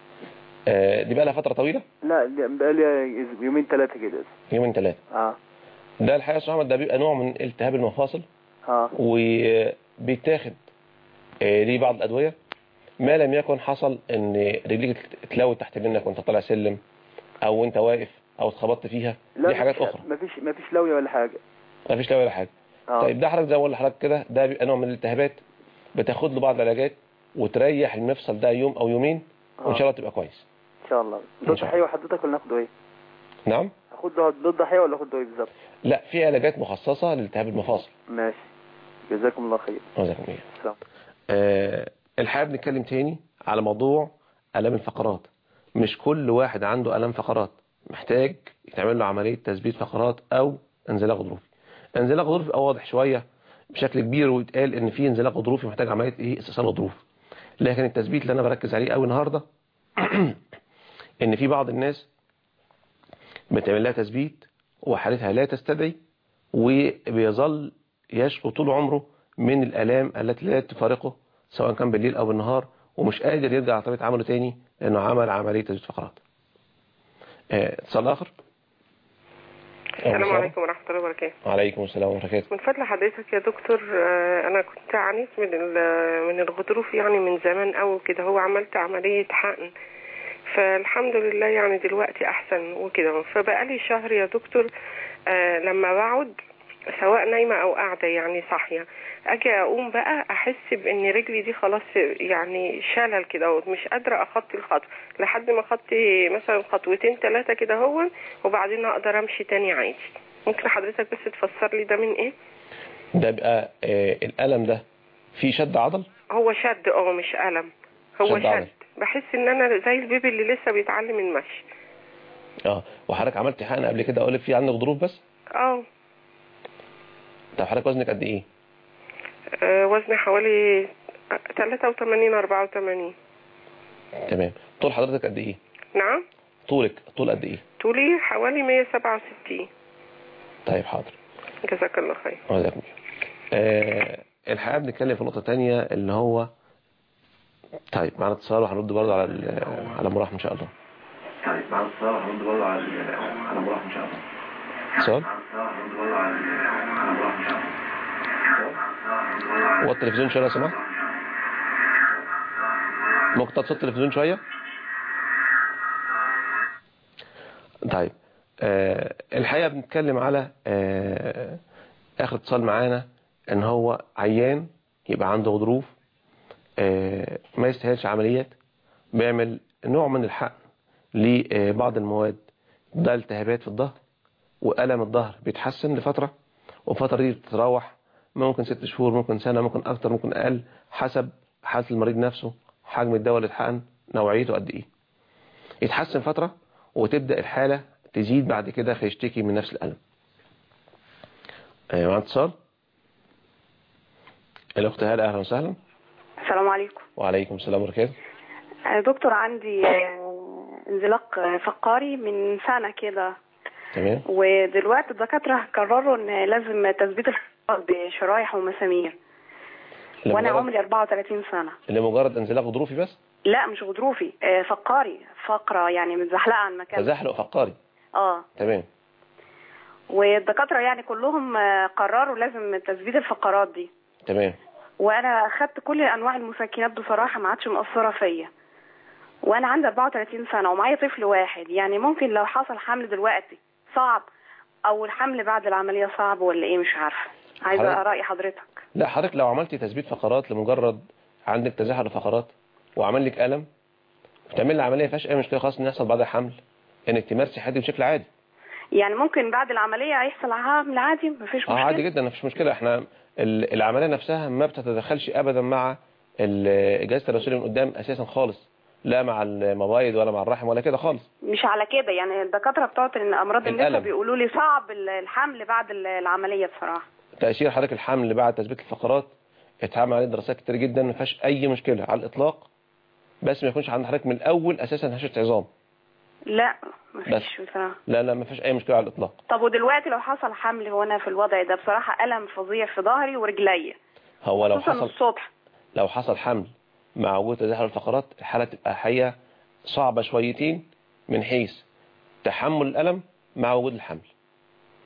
Speaker 2: آه دي بقى لها فتره طويله
Speaker 6: لا دي بقالي يومين ثلاثة كده
Speaker 2: يومين ثلاثه
Speaker 6: اه
Speaker 2: ده الحقيقه يا استاذ محمد ده بيبقى نوع من التهاب المفاصل
Speaker 6: اه
Speaker 2: وبيتاخد آه، ليه بعض الادويه ما لم يكن حصل ان رجليك اتلوت تحت منك وانت طالع سلم او انت واقف او اتخبطت فيها دي حاجات اخرى
Speaker 6: ما فيش ما فيش لويه ولا حاجه
Speaker 2: ما فيش لا ولا حاجه
Speaker 6: اه
Speaker 2: طيب ده حضرتك زي ما بقول لحضرتك كده ده بيبقى نوع من الالتهابات بتاخد له بعض العلاجات وتريح المفصل ده يوم او يومين وان شاء الله تبقى كويس
Speaker 6: ان شاء الله
Speaker 2: إن
Speaker 6: ضد
Speaker 2: شاء
Speaker 6: ضحيه حضرتك ولا ناخده ايه
Speaker 2: نعم
Speaker 6: اخد ضد ضحيه ولا اخد ايه بالظبط
Speaker 2: لا في علاجات مخصصه لالتهاب المفاصل
Speaker 6: ماشي جزاكم الله خير
Speaker 2: جزاكم الله
Speaker 6: سلام
Speaker 2: آه الحقيقه بنتكلم تاني على موضوع الام الفقرات مش كل واحد عنده الام فقرات محتاج يتعمل له عمليه تثبيت فقرات او انزلاق غضروفي انزلاق غضروفي بيبقى واضح شويه بشكل كبير ويتقال ان في انزلاق غضروفي محتاج عمليه ايه استئصال غضروف لكن التثبيت اللي انا بركز عليه قوي النهارده ان في بعض الناس بتعمل لها تثبيت وحالتها لا تستدعي وبيظل يشكو طول عمره من الآلام التي لا تفارقه سواء كان بالليل أو بالنهار ومش قادر يرجع على طبيعة عمله تاني لأنه عمل عملية تثبيت فقرات آه، اتصال آخر
Speaker 7: السلام عليكم ورحمة الله وبركاته
Speaker 2: وعليكم السلام ورحمة الله وبركاته
Speaker 7: من فضل حضرتك يا دكتور آه، أنا كنت عانيت من ال- من الغضروف يعني من زمان قوي كده هو عملت عملية حقن فالحمد لله يعني دلوقتي أحسن وكده فبقالي شهر يا دكتور آه، لما بقعد سواء نايمة أو قاعدة يعني صاحية أجي أقوم بقى أحس بإن رجلي دي خلاص يعني شلل كده مش قادرة أخطي الخطوة لحد ما أخطي مثلا خطوتين ثلاثة كده هو وبعدين أقدر أمشي تاني عادي ممكن حضرتك بس تفسر لي ده من إيه؟
Speaker 2: ده بقى آه، الألم ده في شد عضل
Speaker 7: هو شد اه مش ألم هو
Speaker 2: شد
Speaker 7: شد,
Speaker 2: عضل.
Speaker 7: بحس ان انا زي البيبي اللي لسه بيتعلم المشي
Speaker 2: اه وحضرتك عملت حقن قبل كده اقول لك في عندك غضروف بس
Speaker 7: اه
Speaker 2: طب حضرتك وزنك قد ايه
Speaker 7: آه، وزني حوالي 83 84
Speaker 2: تمام طول حضرتك قد ايه
Speaker 7: نعم
Speaker 2: طولك طول قد ايه
Speaker 7: طولي حوالي 167
Speaker 2: طيب حاضر
Speaker 7: جزاك الله خير
Speaker 2: جزاكم الله. آه الحقيقة بنتكلم في نقطة تانية اللي هو طيب معنا اتصال وهنرد برضه على ال- على مراحم ان شاء الله طيب معنا اتصال وهنرد برضه على ال- على مراحم ان شاء الله اتصال هو التلفزيون شوية لو سمحت ممكن تطفي التلفزيون شوية طيب آه الحقيقة بنتكلم على آه آخر اتصال معانا ان هو عيان يبقى عنده غضروف آه ما يستاهلش عمليات بيعمل نوع من الحقن لبعض المواد ده التهابات في الظهر وألم الظهر بيتحسن لفترة وفترة دي بتتراوح ممكن ست شهور ممكن سنة ممكن أكتر ممكن أقل حسب حالة المريض نفسه حجم الدواء اللي اتحقن نوعيته قد إيه يتحسن فترة وتبدأ الحالة تزيد بعد كده فيشتكي من نفس الألم آه، معنا اتصال الأخت هالة أهلا وسهلا
Speaker 8: السلام عليكم
Speaker 2: وعليكم السلام وبركاته
Speaker 8: آه، دكتور عندي آه، انزلاق آه، فقاري من سنة كده
Speaker 2: تمام
Speaker 8: ودلوقتي الدكاترة قرروا ان لازم تثبيت الفقرات بشرايح ومسامير وانا
Speaker 2: لمجرد-
Speaker 8: عمري 34 سنة
Speaker 2: لمجرد انزلاق غضروفي بس
Speaker 8: لا مش غضروفي آه، فقاري فقرة يعني متزحلقة عن مكان
Speaker 2: تزحلق فقاري
Speaker 8: اه
Speaker 2: تمام
Speaker 8: والدكاترة يعني كلهم آه، قرروا لازم تثبيت الفقرات دي
Speaker 2: تمام
Speaker 8: وانا اخدت كل انواع المسكنات بصراحة ما عادش مؤثرة فيا وانا عندي 34 سنة ومعايا طفل واحد يعني ممكن لو حصل حمل دلوقتي صعب او الحمل بعد العملية صعب ولا ايه مش عارفة عايزة
Speaker 2: حضرتك-
Speaker 8: رأي حضرتك
Speaker 2: لا حضرتك لو عملتي تثبيت فقرات لمجرد عندك تزحلق فقرات وعمل لك ألم وتعمل لي عملية فيهاش أي مشكلة خالص إن يحصل بعدها حمل إنك تمارسي حياتك بشكل عادي
Speaker 8: يعني ممكن بعد العملية يحصل حمل عادي مفيش
Speaker 2: اه
Speaker 8: مشكلة
Speaker 2: عادي جدا مفيش مشكلة احنا ال- العملية نفسها ما بتتدخلش أبدا مع ال- جهاز التناسلي من قدام أساسا خالص لا مع المبايض ولا مع الرحم ولا كده خالص
Speaker 8: مش على كده يعني الدكاترة بتوع امراض النساء
Speaker 2: الألم.
Speaker 8: بيقولوا لي صعب ال- الحمل بعد ال- العملية بصراحة
Speaker 2: تأشير حضرتك الحمل بعد تثبيت الفقرات اتعمل عليه دراسات كتير جدا ما فيهاش أي مشكلة على الإطلاق بس ما يكونش عند حضرتك من الأول أساسا هشة عظام
Speaker 8: لا مفيش بصراحة
Speaker 2: لا لا ما فيش أي مشكلة على الإطلاق
Speaker 8: طب ودلوقتي لو حصل حمل هنا في الوضع ده بصراحة ألم فظيع في ظهري ورجلي
Speaker 2: هو لو
Speaker 8: خصوصا
Speaker 2: حصل
Speaker 8: الصبح
Speaker 2: لو حصل حمل مع وجود تزاحم الفقرات الحالة تبقى حقيقة صعبة شويتين من حيث تحمل الألم مع وجود الحمل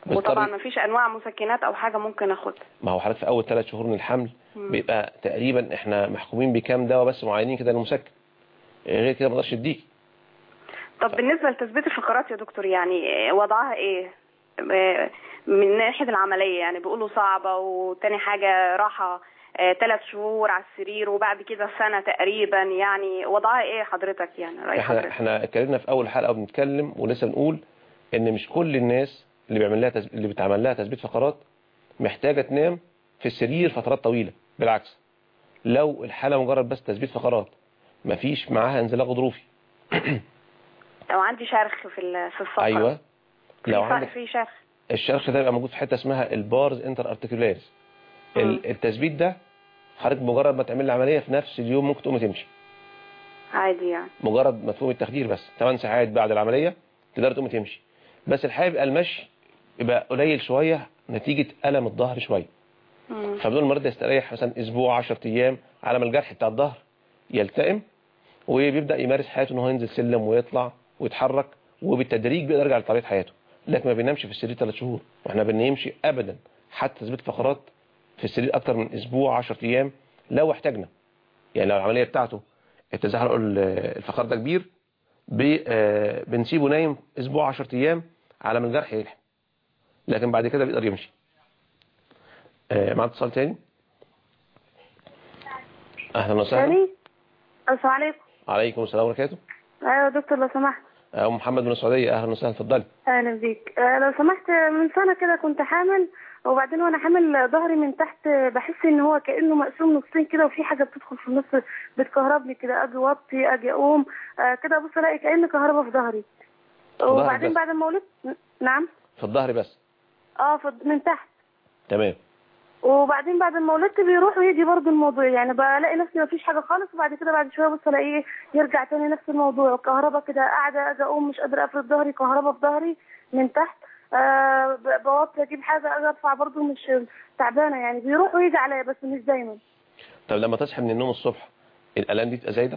Speaker 2: بس
Speaker 8: وطبعا
Speaker 2: طريق-
Speaker 8: ما فيش انواع مسكنات او حاجه ممكن اخدها
Speaker 2: ما هو حضرتك في اول ثلاث شهور من الحمل
Speaker 8: مم.
Speaker 2: بيبقى تقريبا احنا محكومين بكام دواء بس معينين كده للمسكن غير كده ما اقدرش اديك
Speaker 8: طب بالنسبه لتثبيت الفقرات يا دكتور يعني وضعها ايه آه، من ناحيه العمليه يعني بيقولوا صعبه وتاني حاجه راحه ثلاث شهور على السرير وبعد كده سنه تقريبا يعني وضعها ايه حضرتك يعني راي
Speaker 2: احنا
Speaker 8: حضرتك
Speaker 2: احنا اتكلمنا في اول حلقه وبنتكلم ولسه بنقول ان مش كل الناس اللي بيعمل لها تز... اللي بتعمل لها تثبيت فقرات محتاجه تنام في السرير فترات طويله بالعكس لو الحاله مجرد بس تثبيت فقرات مفيش معاها انزلاق غضروفي
Speaker 8: لو عندي شرخ في ال- في الفقره
Speaker 2: ايوه لو
Speaker 8: في,
Speaker 2: عندك
Speaker 8: في شرخ
Speaker 2: الشرخ ده يبقى موجود في حته اسمها البارز انتر ارتكولاريس ال- التثبيت ده حضرتك مجرد ما تعمل العمليه في نفس اليوم ممكن تقوم تمشي
Speaker 8: عادي يعني
Speaker 2: مجرد مفهوم التخدير بس 8 ساعات بعد العمليه تقدر تقوم تمشي بس الحقيقه بيبقى المشي يبقى قليل شويه نتيجه الم الظهر شويه
Speaker 8: مم.
Speaker 2: فبدون المريض يستريح مثلا اسبوع 10 ايام على ما الجرح بتاع الظهر يلتئم وبيبدا يمارس حياته ان هو ينزل سلم ويطلع ويتحرك وبالتدريج بيقدر يرجع لطبيعه حياته لكن ما بينامش في السرير ثلاث شهور واحنا ما بننامش ابدا حتى تثبيت فقرات في السرير اكتر من اسبوع 10 ايام لو احتاجنا يعني لو العمليه بتاعته التزحلق ال- الفقرات ده كبير بي- آه، بنسيبه نايم اسبوع 10 ايام على ما الجرح يلحم لكن بعد كده بيقدر يمشي آه، معانا اتصال تاني اهلا وسهلا
Speaker 9: السلام عليكم
Speaker 2: عليكم السلام وبركاته
Speaker 9: ايوه يا دكتور لو سمحت
Speaker 2: آه، ام محمد من السعوديه اهلا وسهلا اتفضلي
Speaker 9: اهلا بيك آه، لو سمحت آه، من سنه كده كنت حامل وبعدين وانا حامل ظهري من تحت آه، بحس ان هو كانه مقسوم نصين كده وفي حاجه بتدخل في النص بتكهربني كده اجي اوطي اجي اقوم آه، كده ابص الاقي كان كهرباء في ظهري وبعدين
Speaker 2: بس.
Speaker 9: بعد ما ولدت نعم
Speaker 2: في الظهر بس
Speaker 9: اه في- من تحت
Speaker 2: تمام
Speaker 9: وبعدين بعد ما ولدت بيروح ويجي برضه الموضوع يعني بلاقي نفسي مفيش حاجه خالص وبعد كده بعد شويه بص الاقيه يرجع تاني نفس الموضوع كهرباء كده قاعده اجي اقوم مش قادره افرد ظهري كهرباء في ظهري من تحت آه ب- بوطي اجيب حاجه اجي ارفع برضه مش تعبانه يعني بيروح ويجي عليا بس مش دايما
Speaker 2: طب لما تصحي من النوم الصبح الالام دي تبقى زايده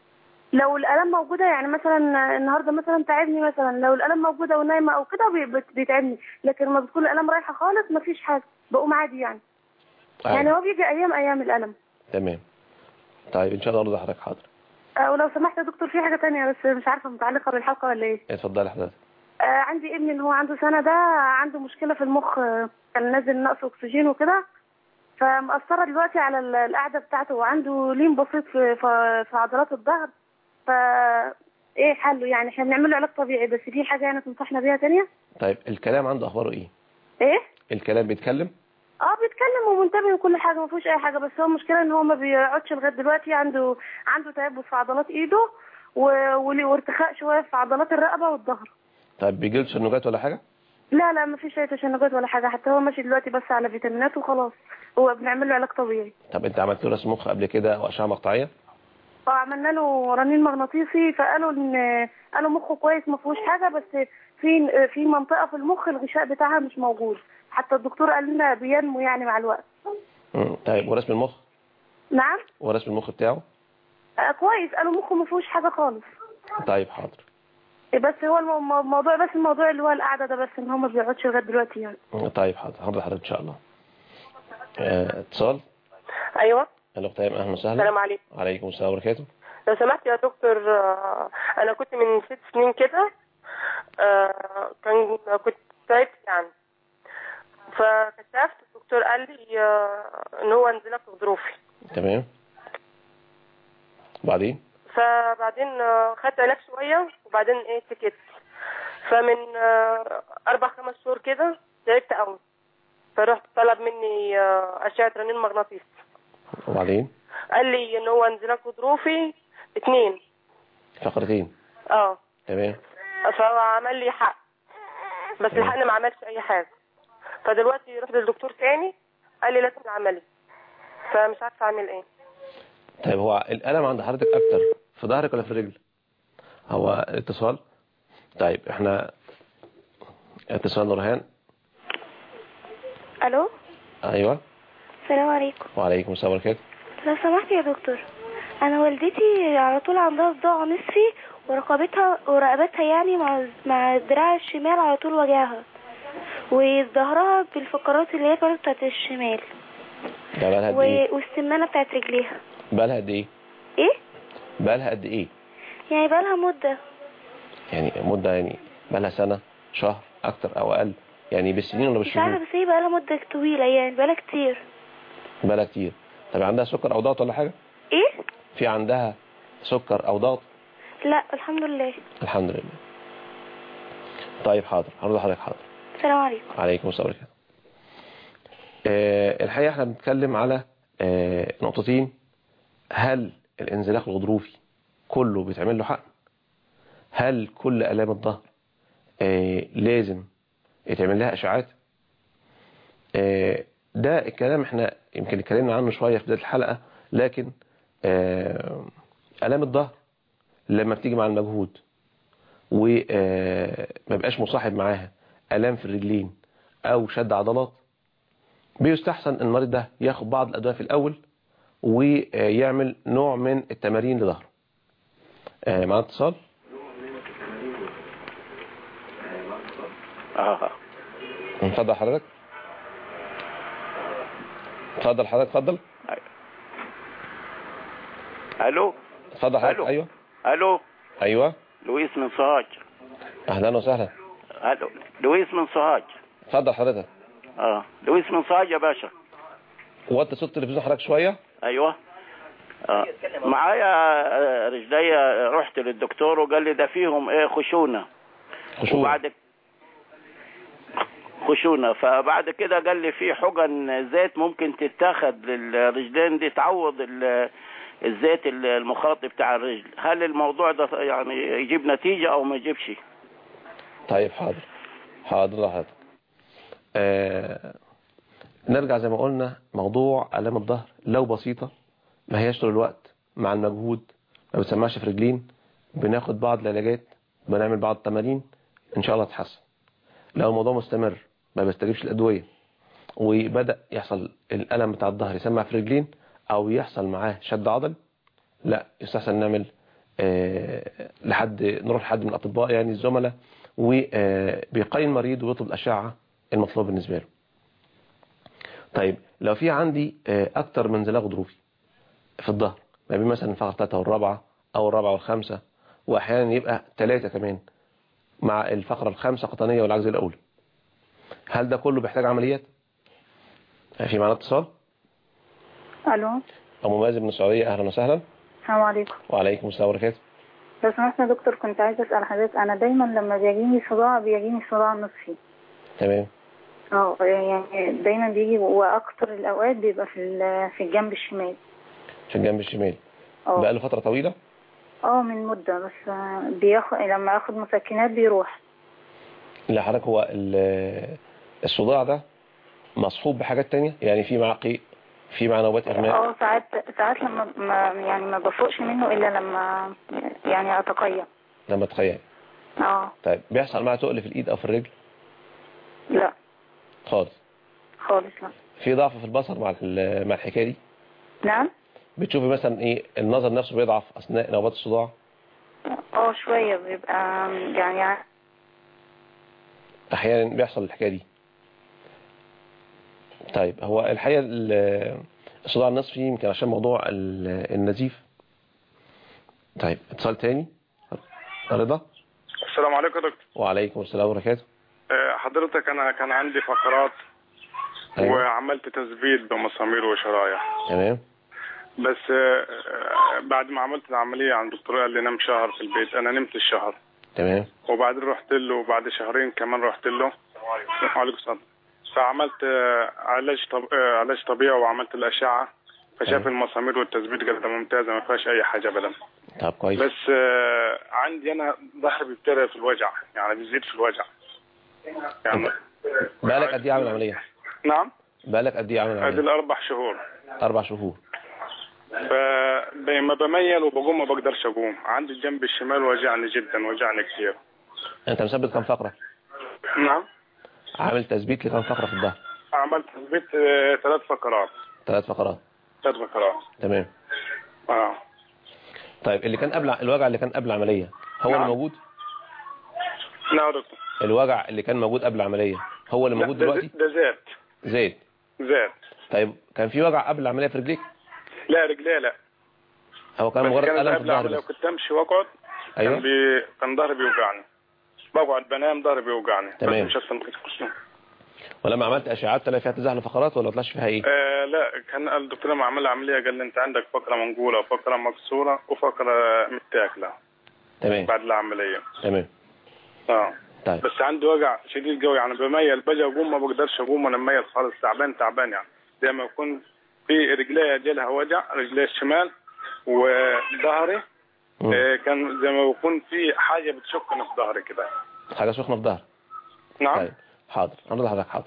Speaker 9: لو الالم موجوده يعني مثلا النهارده مثلا تعبني مثلا لو الالم موجوده ونايمه او كده بي- بت- بيتعبني لكن لما بتكون الالم رايحه خالص مفيش حاجه بقوم عادي يعني يعني
Speaker 2: أيوة.
Speaker 9: هو بيجي ايام ايام الالم
Speaker 2: تمام طيب ان شاء الله ارضى حضرتك حاضر
Speaker 9: آه، ولو سمحت يا دكتور في حاجة تانية بس مش عارفة متعلقة بالحلقة ولا ايه
Speaker 2: اتفضلي حضرتك
Speaker 9: آه عندي ابني اللي هو عنده سنة ده عنده مشكلة في المخ آه، كان نازل نقص أكسجين وكده فمأثرة دلوقتي على ال- القعدة بتاعته وعنده لين بسيط في في, في عضلات الظهر ف ايه حله يعني احنا بنعمل له علاج طبيعي بس في حاجة يعني تنصحنا بيها تانية
Speaker 2: طيب الكلام عنده اخباره ايه
Speaker 9: ايه
Speaker 2: الكلام بيتكلم
Speaker 9: اه بيتكلم ومنتبه وكل حاجه ما فيهوش اي حاجه بس هو المشكله ان هو ما بيقعدش لغايه دلوقتي عنده عنده تيبس في عضلات ايده و- ول- وارتخاء شويه في عضلات الرقبه والظهر
Speaker 2: طيب بيجي له تشنجات ولا حاجه
Speaker 9: لا لا ما فيش اي تشنجات ولا حاجه حتى هو ماشي دلوقتي بس على فيتامينات وخلاص هو بنعمل له علاج طبيعي
Speaker 2: طب انت عملت له رسم مخ قبل كده او اشعه مقطعيه
Speaker 9: فعملنا له رنين مغناطيسي فقالوا ان قالوا مخه كويس ما فيهوش حاجه بس في في منطقه في المخ الغشاء بتاعها مش موجود حتى الدكتور قال لنا بينمو يعني مع الوقت
Speaker 2: مم. طيب ورسم المخ
Speaker 9: نعم
Speaker 2: ورسم المخ بتاعه
Speaker 9: آه كويس قالوا مخه ما فيهوش حاجه خالص
Speaker 2: طيب حاضر
Speaker 9: بس هو المو- الموضوع بس الموضوع اللي هو القعده ده بس ان هو ما بيقعدش لغايه دلوقتي يعني
Speaker 2: مم. طيب حاضر هرضى حضرتك ان شاء الله آه، اتصال
Speaker 10: ايوه
Speaker 2: الاخت ايمن اهلا وسهلا
Speaker 10: السلام عليكم
Speaker 2: عليكم السلام وبركاته
Speaker 10: لو سمحت يا دكتور آه، انا كنت من ست سنين كده آه، كان كنت تعبت يعني فكشفت الدكتور قال لي آه، ان هو انزلاق غضروفي
Speaker 2: تمام بعدين
Speaker 10: فبعدين آه، خدت علاج شويه وبعدين ايه سكت فمن آه، اربع خمس شهور كده تعبت قوي فرحت طلب مني آه، اشعه رنين مغناطيسي
Speaker 2: وبعدين
Speaker 10: قال لي ان هو انزلاق غضروفي اتنين
Speaker 2: فقرتين
Speaker 10: اه
Speaker 2: تمام
Speaker 10: فهو عمل لي حق بس
Speaker 2: تمام.
Speaker 10: الحقن ما عملش اي حاجه فدلوقتي رحت للدكتور تاني قال لي لازم العملي فمش عارفه اعمل ايه
Speaker 2: طيب هو الألم عند حضرتك أكتر في ظهرك ولا في الرجل هو اتصال طيب احنا اتصال نورهان
Speaker 11: الو
Speaker 2: ايوه
Speaker 11: السلام عليكم
Speaker 2: وعليكم السلام وبركاته
Speaker 11: لو سمحت يا دكتور انا والدتي على طول عندها صداع نصفي ورقبتها ورقبتها يعني مع مع الدراع الشمال على طول وجعها وظهرها بالفقرات اللي هي كانت بتاعت الشمال
Speaker 2: ده بقالها قد ايه
Speaker 11: و... والسمانة بتاعت رجليها
Speaker 2: بقالها قد ايه
Speaker 11: ايه
Speaker 2: بقالها قد ايه
Speaker 11: يعني بقالها مدة
Speaker 2: يعني مدة يعني بقالها سنة شهر اكتر او اقل يعني بالسنين ولا
Speaker 11: مش
Speaker 2: بالشهور
Speaker 11: عارفة بس هي بقالها مدة طويلة يعني بقالها كتير
Speaker 2: بقالها كتير طب عندها سكر او ضغط ولا حاجة
Speaker 11: ايه
Speaker 2: في عندها سكر او ضغط
Speaker 11: لا الحمد لله
Speaker 2: الحمد لله طيب حاضر هرد حضرتك حاضر
Speaker 11: السلام عليكم
Speaker 2: عليكم السلام ورحمة الله آه الحقيقة احنا بنتكلم على آه نقطتين هل الانزلاق الغضروفي كله بيتعمل له حقن هل كل آلام الظهر آه لازم يتعمل لها اشعاعات آه ده الكلام احنا يمكن اتكلمنا عنه شوية في بداية الحلقة لكن آه آلام الظهر لما بتيجي مع المجهود وما بقاش مصاحب معاها آلام في الرجلين أو شد عضلات بيستحسن المريض ده ياخد بعض الأدوية في الأول ويعمل نوع من التمارين لظهره آه، معنا اتصال
Speaker 12: اه
Speaker 2: اتفضل حضرتك اتفضل حضرتك اتفضل
Speaker 12: الو
Speaker 2: اتفضل حضرتك
Speaker 12: ألو.
Speaker 2: ايوه
Speaker 12: الو
Speaker 2: ايوه
Speaker 12: لويس من سوهاج
Speaker 2: اهلا وسهلا
Speaker 12: الو لويس من سوهاج
Speaker 2: اتفضل حضرتك
Speaker 12: اه لويس من سوهاج يا باشا
Speaker 2: وطي صوت التلفزيون حضرتك شويه
Speaker 12: ايوه آه. معايا آه، رجليا رحت للدكتور وقال لي ده فيهم ايه خشونه
Speaker 2: خشونة.
Speaker 12: وبعد خشونه فبعد كده قال لي في حقن زيت ممكن تتاخد للرجلين دي تعوض ال- الزيت المخاط بتاع الرجل هل الموضوع ده يعني يجيب نتيجة او ما يجيبش
Speaker 2: طيب حاضر حاضر لحضرتك آه نرجع زي ما قلنا موضوع آلام الظهر لو بسيطة ما هياش طول الوقت مع المجهود ما بتسمعش في رجلين بناخد بعض العلاجات بنعمل بعض التمارين ان شاء الله تتحسن لو الموضوع مستمر ما بيستجيبش الأدوية وبدأ يحصل الألم بتاع الظهر يسمع في رجلين أو يحصل معاه شد عضل لا يستحسن نعمل آه لحد نروح لحد من الأطباء يعني الزملاء وبيقيم المريض ويطلب الأشعة المطلوبة بالنسبة له طيب لو في عندي آه أكتر من زلاق غضروفي في الظهر ما بين مثلا الفقرة الثالثة والرابعة أو الرابعة والخامسة وأحيانا يبقى ثلاثة كمان مع الفقرة الخامسة قطنية والعجز الأولى هل ده كله بيحتاج عمليات في معنا اتصال
Speaker 13: الو
Speaker 2: أبو مازن من السعودية أهلا وسهلا
Speaker 13: السلام عليكم
Speaker 2: وعليكم السلام وبركاته
Speaker 13: لو سمحت يا دكتور كنت عايزه اسال حضرتك انا دايما لما بيجيني صداع بيجيني صداع نصفي
Speaker 2: تمام
Speaker 13: اه يعني دايما بيجي واكتر الاوقات بيبقى في ال- في الجنب الشمال
Speaker 2: في الجنب الشمال
Speaker 13: اه
Speaker 2: بقى له فترة طويلة
Speaker 13: اه من مده بس آه، بياخد لما اخد مسكنات بيروح
Speaker 2: لا حضرتك هو ال- الصداع ده مصحوب بحاجات تانية يعني في معاه قيء في معاه نوبات إغماء
Speaker 13: اه ساعات ساعات لما ما يعني ما بفوقش منه الا لما يعني اتقيأ
Speaker 2: لما تخيل
Speaker 13: اه
Speaker 2: طيب بيحصل معاه تقل في الإيد أو في الرجل
Speaker 13: لا
Speaker 2: خالص
Speaker 13: خالص لا
Speaker 2: في ضعف في البصر مع ال- مع الحكاية دي
Speaker 13: نعم
Speaker 2: بتشوفي مثلا ايه النظر نفسه بيضعف اثناء نوبات الصداع
Speaker 13: اه شويه بيبقى يعني
Speaker 2: احيانا بيحصل الحكايه دي طيب هو الحقيقه ال- الصداع النصفي يمكن عشان موضوع ال- النزيف طيب اتصال تاني رضا
Speaker 14: السلام عليكم يا دكتور
Speaker 2: وعليكم السلام وبركاته
Speaker 14: آه، حضرتك انا كان عندي فقرات
Speaker 2: أيوة.
Speaker 14: وعملت تثبيت بمسامير وشرايح
Speaker 2: تمام
Speaker 14: بس آه، آه، بعد ما عملت العملية عند الدكتور قال لي نام شهر في البيت انا نمت الشهر
Speaker 2: تمام
Speaker 14: وبعدين رحت له وبعد شهرين كمان رحت له وعليكم السلام فعملت آه، علاج طب... آه، علاج طبيعي وعملت الأشعة فشاف المسامير والتثبيت قال ده ممتازة ما فيهاش أي حاجة أبدا
Speaker 2: طب كويس
Speaker 14: بس آه، عندي أنا ظهري بيبتدي في الوجع يعني بيزيد في الوجع يعني
Speaker 2: بقالك قد ايه عامل عمليه
Speaker 14: نعم
Speaker 2: بقالك قد ايه عامل
Speaker 14: هذه
Speaker 2: عمليه
Speaker 14: الأربع شهور
Speaker 2: اربع شهور
Speaker 14: فلما بميل وبقوم ما بقدرش أقوم عندي الجنب الشمال وجعني جدا وجعني كثير
Speaker 2: انت مثبت كام فقره
Speaker 14: نعم
Speaker 2: عامل تثبيت لكام فقره في الظهر
Speaker 14: عملت تثبيت آه، ثلاث فقرات
Speaker 2: ثلاث فقرات
Speaker 14: ثلاث فقرات
Speaker 2: تمام
Speaker 14: اه
Speaker 2: طيب اللي كان قبل الوجع اللي كان قبل العمليه هو اللي موجود
Speaker 14: لا يا دكتور
Speaker 2: الوجع اللي كان موجود قبل العمليه هو اللي
Speaker 14: لا،
Speaker 2: موجود
Speaker 14: ده
Speaker 2: دلوقتي
Speaker 14: ز- ده زاد
Speaker 2: زيد
Speaker 14: زاد
Speaker 2: طيب كان في وجع قبل العمليه في رجليك
Speaker 14: لا رجليه لا
Speaker 2: هو كان
Speaker 14: بس
Speaker 2: مجرد
Speaker 14: كان
Speaker 2: الم في
Speaker 14: قبل
Speaker 2: الظهر
Speaker 14: العمليه
Speaker 2: بس
Speaker 14: كنت امشي واقعد
Speaker 2: ايوه
Speaker 14: كان بي... كان ظهري بيوجعني بقعد بنام ظهري بيوجعني
Speaker 2: تمام.
Speaker 14: بس مش اكتر من كده
Speaker 2: ولما عملت اشعاعات طلع فيها تزحلق فقرات ولا طلعش فيها ايه
Speaker 14: آه لا كان الدكتور لما عمل عمليه قال لي انت عندك فقره منقوله وفقره مكسوره وفقره متاكله
Speaker 2: تمام
Speaker 14: بعد العمليه
Speaker 2: تمام
Speaker 14: اه
Speaker 2: طيب
Speaker 14: بس عندي وجع شديد قوي يعني بميل باجي اقوم ما بقدرش اقوم وانا مميل خالص تعبان تعبان يعني زي ما يكون في رجليا جالها وجع رجلي الشمال وظهري آه كان زي ما يكون في حاجه بتشكني في ظهري كده
Speaker 2: حاجه سخنه في ظهر
Speaker 14: نعم
Speaker 2: طيب حاضر هنرد حضرتك حاضر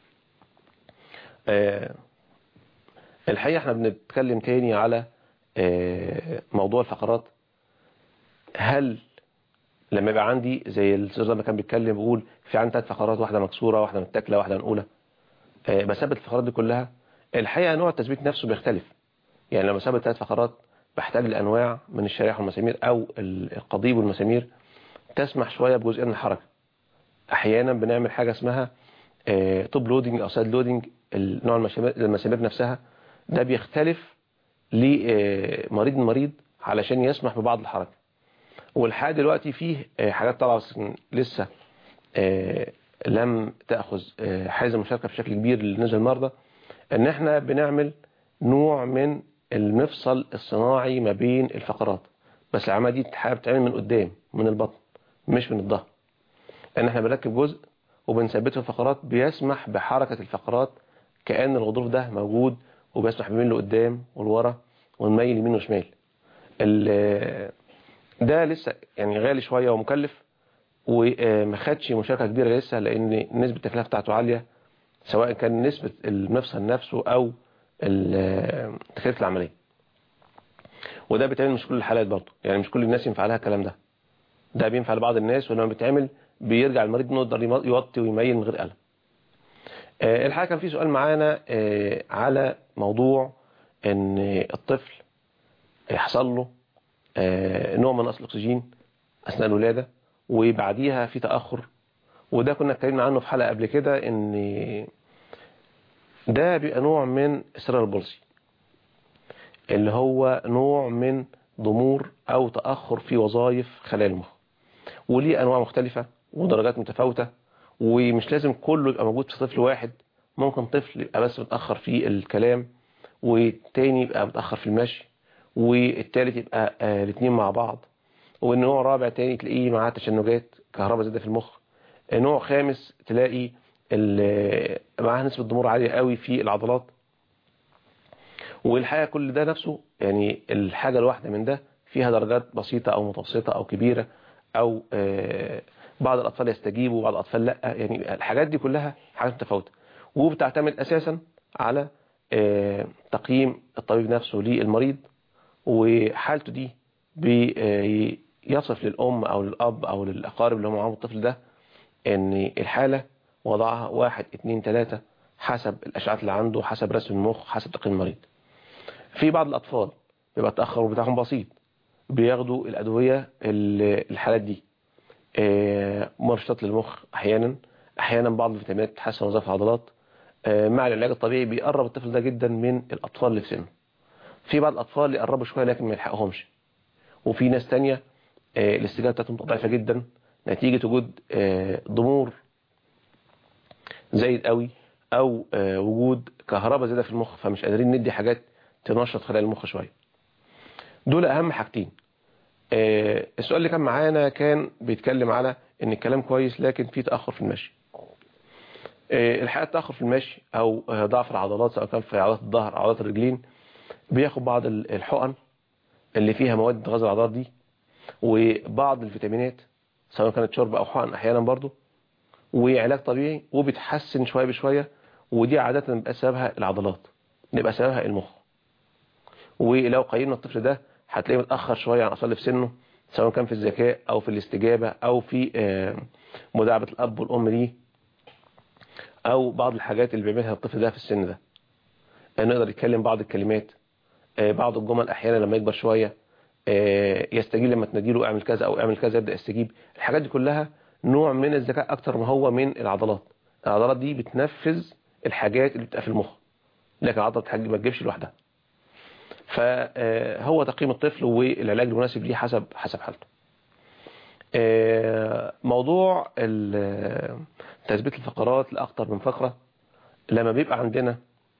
Speaker 2: آه الحقيقه احنا بنتكلم تاني على آه موضوع الفقرات هل لما يبقى عندي زي الاستاذ لما كان بيتكلم بيقول في عندي ثلاث فقرات واحده مكسوره واحده متاكله واحده منقوله آه بثبت الفقرات دي كلها الحقيقه نوع التثبيت نفسه بيختلف يعني لما ثبت ثلاث فقرات بحتاج لانواع من الشرائح والمسامير او القضيب والمسامير تسمح شويه بجزء من الحركه احيانا بنعمل حاجه اسمها آه توب لودنج او سايد لودنج نوع المسامير المسامير نفسها ده بيختلف لمريض مريض علشان يسمح ببعض الحركه والحقيقه دلوقتي فيه آه حاجات طبعا بس لسه آه لم تاخذ حيز المشاركه بشكل كبير بالنسبه للمرضى ان احنا بنعمل نوع من المفصل الصناعي ما بين الفقرات بس العمليه دي بتتعمل من قدام من البطن مش من الظهر ان احنا بنركب جزء وبنثبته في الفقرات بيسمح بحركة الفقرات كأن الغضروف ده موجود وبيسمح بين لقدام ولورا ونميل يمين وشمال ده لسه يعني غالي شوية ومكلف وما خدش مشاركة كبيرة لسه لأن نسبة التكلفة بتاعته عالية سواء كان نسبة المفصل نفسه أو تكلفة العملية وده بيتعمل مش كل الحالات برضه يعني مش كل الناس ينفع لها الكلام ده ده بينفع لبعض الناس ولما بيتعمل بيرجع المريض انه يقدر يوطي ويميل من غير ألم آه الحقيقة كان في سؤال معانا آه على موضوع ان الطفل يحصل له آه نوع من نقص الاكسجين اثناء الولادة وبعديها في تأخر وده كنا اتكلمنا عنه في حلقة قبل كده ان ده بيبقى نوع من السرير البلسي اللي هو نوع من ضمور او تأخر في وظائف خلايا المخ وليه انواع مختلفة ودرجات متفاوتة ومش لازم كله يبقى موجود في طفل واحد ممكن طفل يبقى بس متأخر في الكلام والتاني يبقى متأخر في المشي والتالت يبقى آه الاثنين مع بعض والنوع رابع تاني تلاقيه معاه تشنجات كهرباء زايده في المخ نوع خامس تلاقي معاه نسبة ضمور عالية قوي في العضلات والحقيقة كل ده نفسه يعني الحاجة الواحدة من ده فيها درجات بسيطة أو متوسطة أو كبيرة أو آه بعض الأطفال يستجيبوا وبعض الأطفال لا يعني الحاجات دي كلها حاجات متفاوتة وبتعتمد أساسا على آه تقييم الطبيب نفسه للمريض وحالته دي بيصف للأم أو للأب أو للأقارب اللي هم معاهم الطفل ده ان الحالة وضعها واحد اتنين تلاتة حسب الأشعات اللي عنده حسب رسم المخ حسب تقييم المريض في بعض الأطفال بيبقى التأخر بتاعهم بسيط بياخدوا الأدوية الحالات دي مرشطات للمخ أحيانا أحيانا بعض الفيتامينات تحسن وظائف العضلات مع العلاج الطبيعي بيقرب الطفل ده جدا من الأطفال اللي في سنه في بعض الأطفال اللي يقربوا شوية لكن ما يلحقهمش وفي ناس تانية الاستجابة بتاعتهم ضعيفة جدا نتيجة وجود ضمور زايد قوي او وجود كهرباء زايده في المخ فمش قادرين ندي حاجات تنشط خلايا المخ شويه دول اهم حاجتين السؤال اللي كان معانا كان بيتكلم على ان الكلام كويس لكن في تاخر في المشي الحقيقه التاخر في المشي او ضعف العضلات سواء كان في عضلات الظهر او عضلات الرجلين بياخد بعض الحقن اللي فيها مواد غاز العضلات دي وبعض الفيتامينات سواء كانت شرب او حقن احيانا برضو وعلاج طبيعي وبتحسن شوية بشوية ودي عادة بيبقى سببها العضلات بيبقى سببها المخ ولو قيمنا الطفل ده هتلاقيه متأخر شوية عن أطفال في سنه سواء كان في الذكاء أو في الاستجابة أو في مداعبة الأب والأم ليه أو بعض الحاجات اللي بيعملها الطفل ده في السن ده نقدر يتكلم بعض الكلمات بعض الجمل أحيانا لما يكبر شوية يستجيب لما تناديله اعمل كذا او اعمل كذا يبدأ يستجيب الحاجات دي كلها نوع من الذكاء اكتر ما هو من العضلات العضلات دي بتنفذ الحاجات اللي بتبقى في المخ لكن العضله الحاج ما تجيبش لوحدها فهو تقييم الطفل والعلاج المناسب ليه حسب حسب حالته آه، موضوع ال- تثبيت الفقرات لأكتر من فقرة لما بيبقى عندنا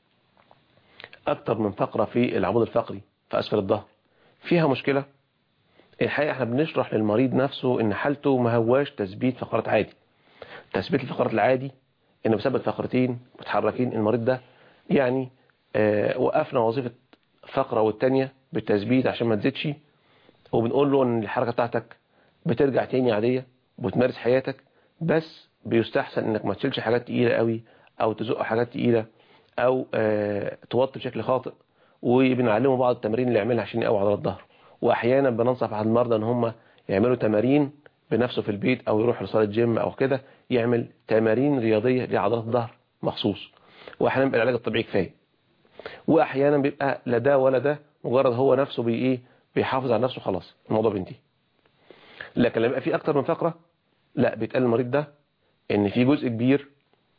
Speaker 2: أكتر من فقرة في العمود الفقري في أسفل الظهر فيها مشكلة الحقيقة احنا بنشرح للمريض نفسه ان حالته ما هواش تثبيت فقرات عادي تثبيت الفقرات العادي انه بثبت فقرتين متحركين المريض ده يعني آه وقفنا وظيفة فقرة والتانية بالتثبيت عشان ما تزيدش وبنقول له ان الحركة بتاعتك بترجع تاني عادية وبتمارس حياتك بس بيستحسن انك ما تشيلش حاجات تقيلة قوي او تزق حاجات تقيلة او آه توطي بشكل خاطئ وبنعلمه بعض التمارين اللي يعملها عشان يقوي عضلات الظهر واحيانا بننصح بعض المرضى ان هم يعملوا تمارين بنفسه في البيت او يروح لصاله جيم او كده يعمل تمارين رياضيه لعضلات الظهر مخصوص واحيانا بيبقى العلاج الطبيعي كفايه واحيانا بيبقى لا ده ولا ده مجرد هو نفسه بي ايه بيحافظ على نفسه خلاص الموضوع بينتهي لكن لما يبقى في اكتر من فقره لا بيتقال المريض ده ان في جزء كبير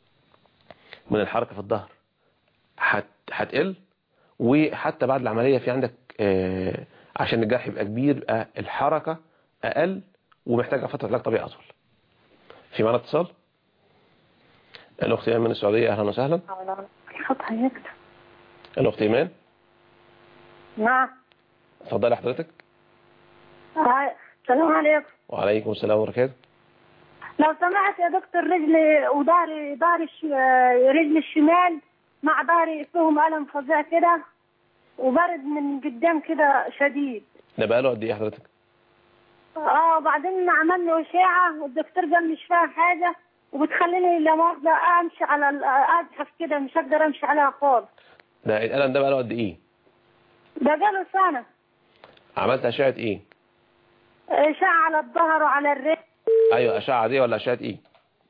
Speaker 2: من الحركه في الظهر هت- هتقل وحتى بعد العمليه في عندك آه عشان الجرح يبقى كبير يبقى الحركه اقل ومحتاجه فتره علاج طبيعي اطول في معنا اتصال الاخت ايمان من السعوديه اهلا وسهلا
Speaker 15: حطها يكتب
Speaker 2: الاخت ايمان
Speaker 15: نعم
Speaker 2: اتفضلي حضرتك
Speaker 15: هاي. السلام عليكم
Speaker 2: وعليكم السلام وبركاته
Speaker 15: لو سمحت يا دكتور رجلي وظهري ظهري الش... رجلي الشمال مع ظهري فيهم ألم فظيع كده وبرد من قدام كده شديد
Speaker 2: ده بقاله قد ايه حضرتك
Speaker 15: اه وبعدين عملنا أشعة والدكتور قال مش فاهم حاجة وبتخليني لا مؤاخذة أمشي على ال- أزحف كده مش هقدر أمشي عليها خالص
Speaker 2: ده الالم ده بقاله قد ايه
Speaker 15: ده قالوا سنة
Speaker 2: عملت اشعه ايه
Speaker 15: أشعة على الظهر وعلى الرجل
Speaker 2: ايوه اشعه عاديه ولا اشعه ايه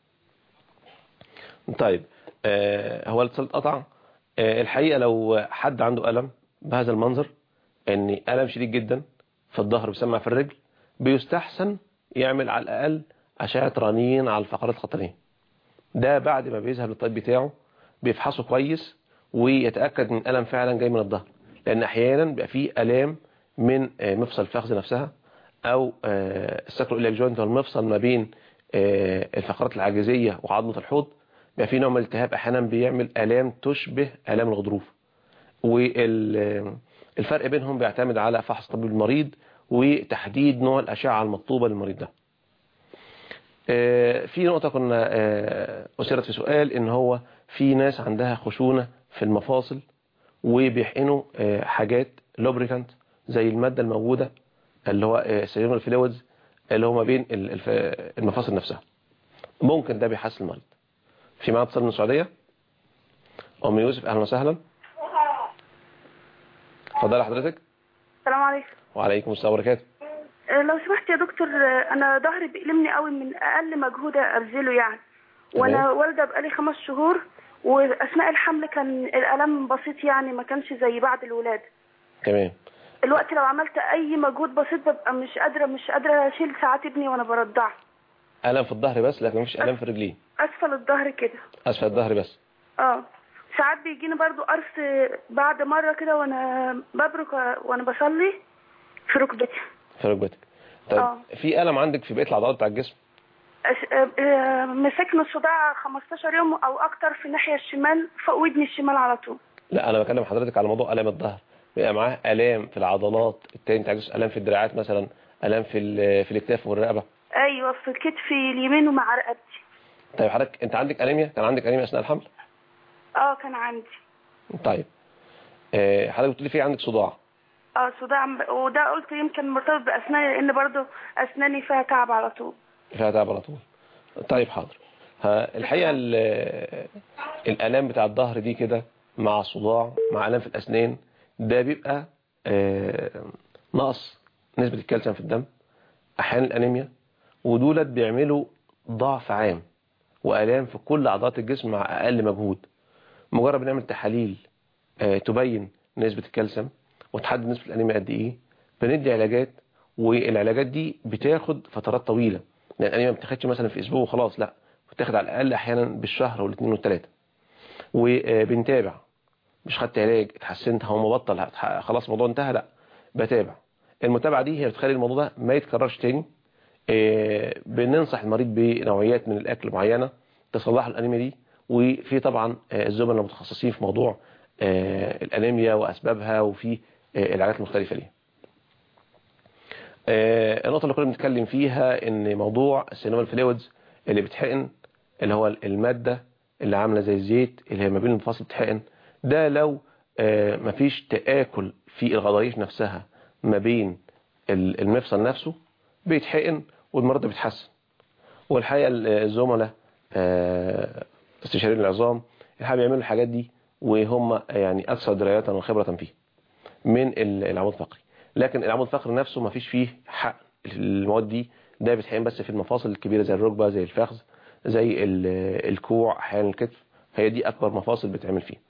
Speaker 2: طيب آه هو الاتصال اتقطع آه الحقيقه لو حد عنده الم بهذا المنظر ان الم شديد جدا في الظهر بيسمع في الرجل بيستحسن يعمل على الاقل اشعه رنين على الفقرات الخطريه ده بعد ما بيذهب للطبيب بتاعه بيفحصه كويس ويتاكد من الالم فعلا جاي من الظهر لان احيانا بيبقى فيه الام من آه، مفصل الفخذ نفسها او الساكرو إليك جوينت والمفصل ما بين آه، الفقرات العاجزية وعظمة الحوض بيبقى في نوع من الالتهاب احيانا بيعمل الام تشبه الام الغضروف والفرق بينهم بيعتمد على فحص طبيب المريض وتحديد نوع الأشعة المطلوبة للمريض ده آه، في نقطة كنا آه، أثيرت في سؤال إن هو في ناس عندها خشونة في المفاصل وبيحقنوا آه، حاجات لوبريكانت زي المادة الموجودة اللي هو سيريمال فلويدز اللي هو ما بين ال- الف- المفاصل نفسها ممكن ده بيحسن المريض في معنا اتصال من السعودية أم يوسف أهلا وسهلا اتفضلي حضرتك
Speaker 9: السلام عليكم
Speaker 2: وعليكم السلام وبركاته
Speaker 9: آه، لو سمحت يا دكتور آه، انا ظهري بيألمني قوي من اقل مجهود ابذله يعني وانا
Speaker 2: تمام.
Speaker 9: والده بقالي خمس شهور واثناء الحمل كان الالم بسيط يعني ما كانش زي بعد الولاده
Speaker 2: تمام
Speaker 9: الوقت لو عملت اي مجهود بسيط ببقى مش قادره مش قادره اشيل ساعات ابني وانا برضعه
Speaker 2: ألم في الظهر بس لكن مفيش ألم في الرجلين
Speaker 9: اسفل الظهر كده
Speaker 2: أسفل الظهر بس
Speaker 9: اه ساعات بيجيني برضو قرص بعد مره كده وانا ببرك وانا بصلي في ركبتي
Speaker 2: في ركبتك طيب
Speaker 9: آه.
Speaker 2: في ألم عندك في بقية العضلات بتاع الجسم
Speaker 9: أش- آه، آه، مسكني الصداع 15 يوم او اكتر في الناحيه الشمال فوق ودني الشمال على طول
Speaker 2: لا أنا بكلم حضرتك على موضوع ألم الظهر بيبقى معاه ألام في العضلات التاني بتاع الجسم ألم في الدراعات مثلا ألم في ال- في الأكتاف والرقبة
Speaker 9: ايوه في كتفي اليمين ومع رقبتي
Speaker 2: طيب حضرتك أنت عندك أنيميا كان عندك أنيميا أثناء الحمل
Speaker 9: اه كان عندي
Speaker 2: طيب آه، حضرتك بتقولي في عندك صداع
Speaker 9: اه صداع م- وده قلت يمكن مرتبط باسناني لان برضو اسناني فيها تعب على طول
Speaker 2: فيها تعب على طول طيب حاضر ها، الحقيقة ال- الآلام بتاع الظهر دي كده مع الصداع مع آلام في الأسنان ده بيبقى آه، نقص نسبة الكالسيوم في الدم أحيانا الأنيميا ودولت بيعملوا ضعف عام وآلام في كل عضلات الجسم مع أقل مجهود مجرد بنعمل تحاليل آه، تبين نسبة الكالسيوم وتحدد نسبة الأنيميا قد إيه بندي علاجات والعلاجات دي بتاخد فترات طويلة لأن الأنيميا ما بتاخدش مثلا في أسبوع وخلاص لا وتاخد على الاقل احيانا بالشهر والاثنين والثلاثه وبنتابع مش خدت علاج اتحسنت هو مبطل خلاص الموضوع انتهى لا بتابع المتابعه دي هي بتخلي الموضوع ده ما يتكررش تاني آه، بننصح المريض بنوعيات من الاكل معينه تصلح الانيميا دي وفي طبعا آه، الزملاء المتخصصين في موضوع آه، الانيميا واسبابها وفي آه، العلاجات المختلفه ليها آه، النقطة اللي كنا بنتكلم فيها ان موضوع السينوما الفلويدز اللي بتحقن اللي هو المادة اللي عاملة زي الزيت اللي هي ما بين المفاصل بتحقن ده لو آه، مفيش تآكل في الغضاريف نفسها ما بين ال- المفصل نفسه بيتحقن والمرضى بيتحسن والحقيقة ال- الزملاء آه، استشاريين العظام الحقيقة بيعملوا الحاجات دي وهم يعني أكثر دراية وخبرة فيه من ال- العمود الفقري لكن العمود الفقري نفسه ما فيش فيه حق المواد دي ده بيتحقن بس في المفاصل الكبيرة زي الركبة زي الفخذ زي ال- الكوع احيانا الكتف هي دي اكبر مفاصل بتعمل فيه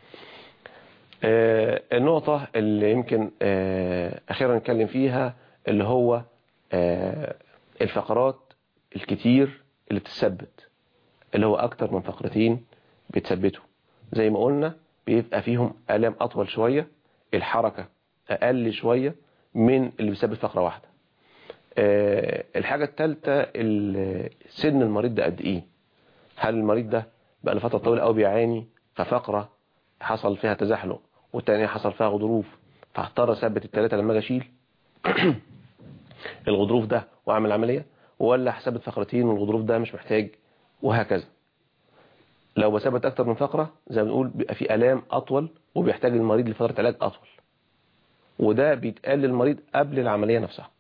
Speaker 2: آه، النقطة اللي يمكن آه، اخيرا نتكلم فيها اللي هو آه، الفقرات الكتير اللي بتثبت اللي هو اكتر من فقرتين بتثبتوا زي ما قلنا بيبقى فيهم الام اطول شوية الحركة اقل شوية من اللي بيثبت فقرة واحدة آه، الحاجة الثالثة سن المريض ده قد ايه هل المريض ده بقى له فترة طويلة قوي بيعاني ففقرة حصل فيها تزحلق والتانية حصل فيها غضروف فاضطر اثبت الثلاثة لما اجي اشيل الغضروف ده واعمل عملية ولا هثبت فقرتين والغضروف ده مش محتاج وهكذا لو بثبت اكتر من فقرة زي ما بنقول بيبقى في الام اطول وبيحتاج المريض لفترة علاج اطول وده بيتقال للمريض قبل العملية نفسها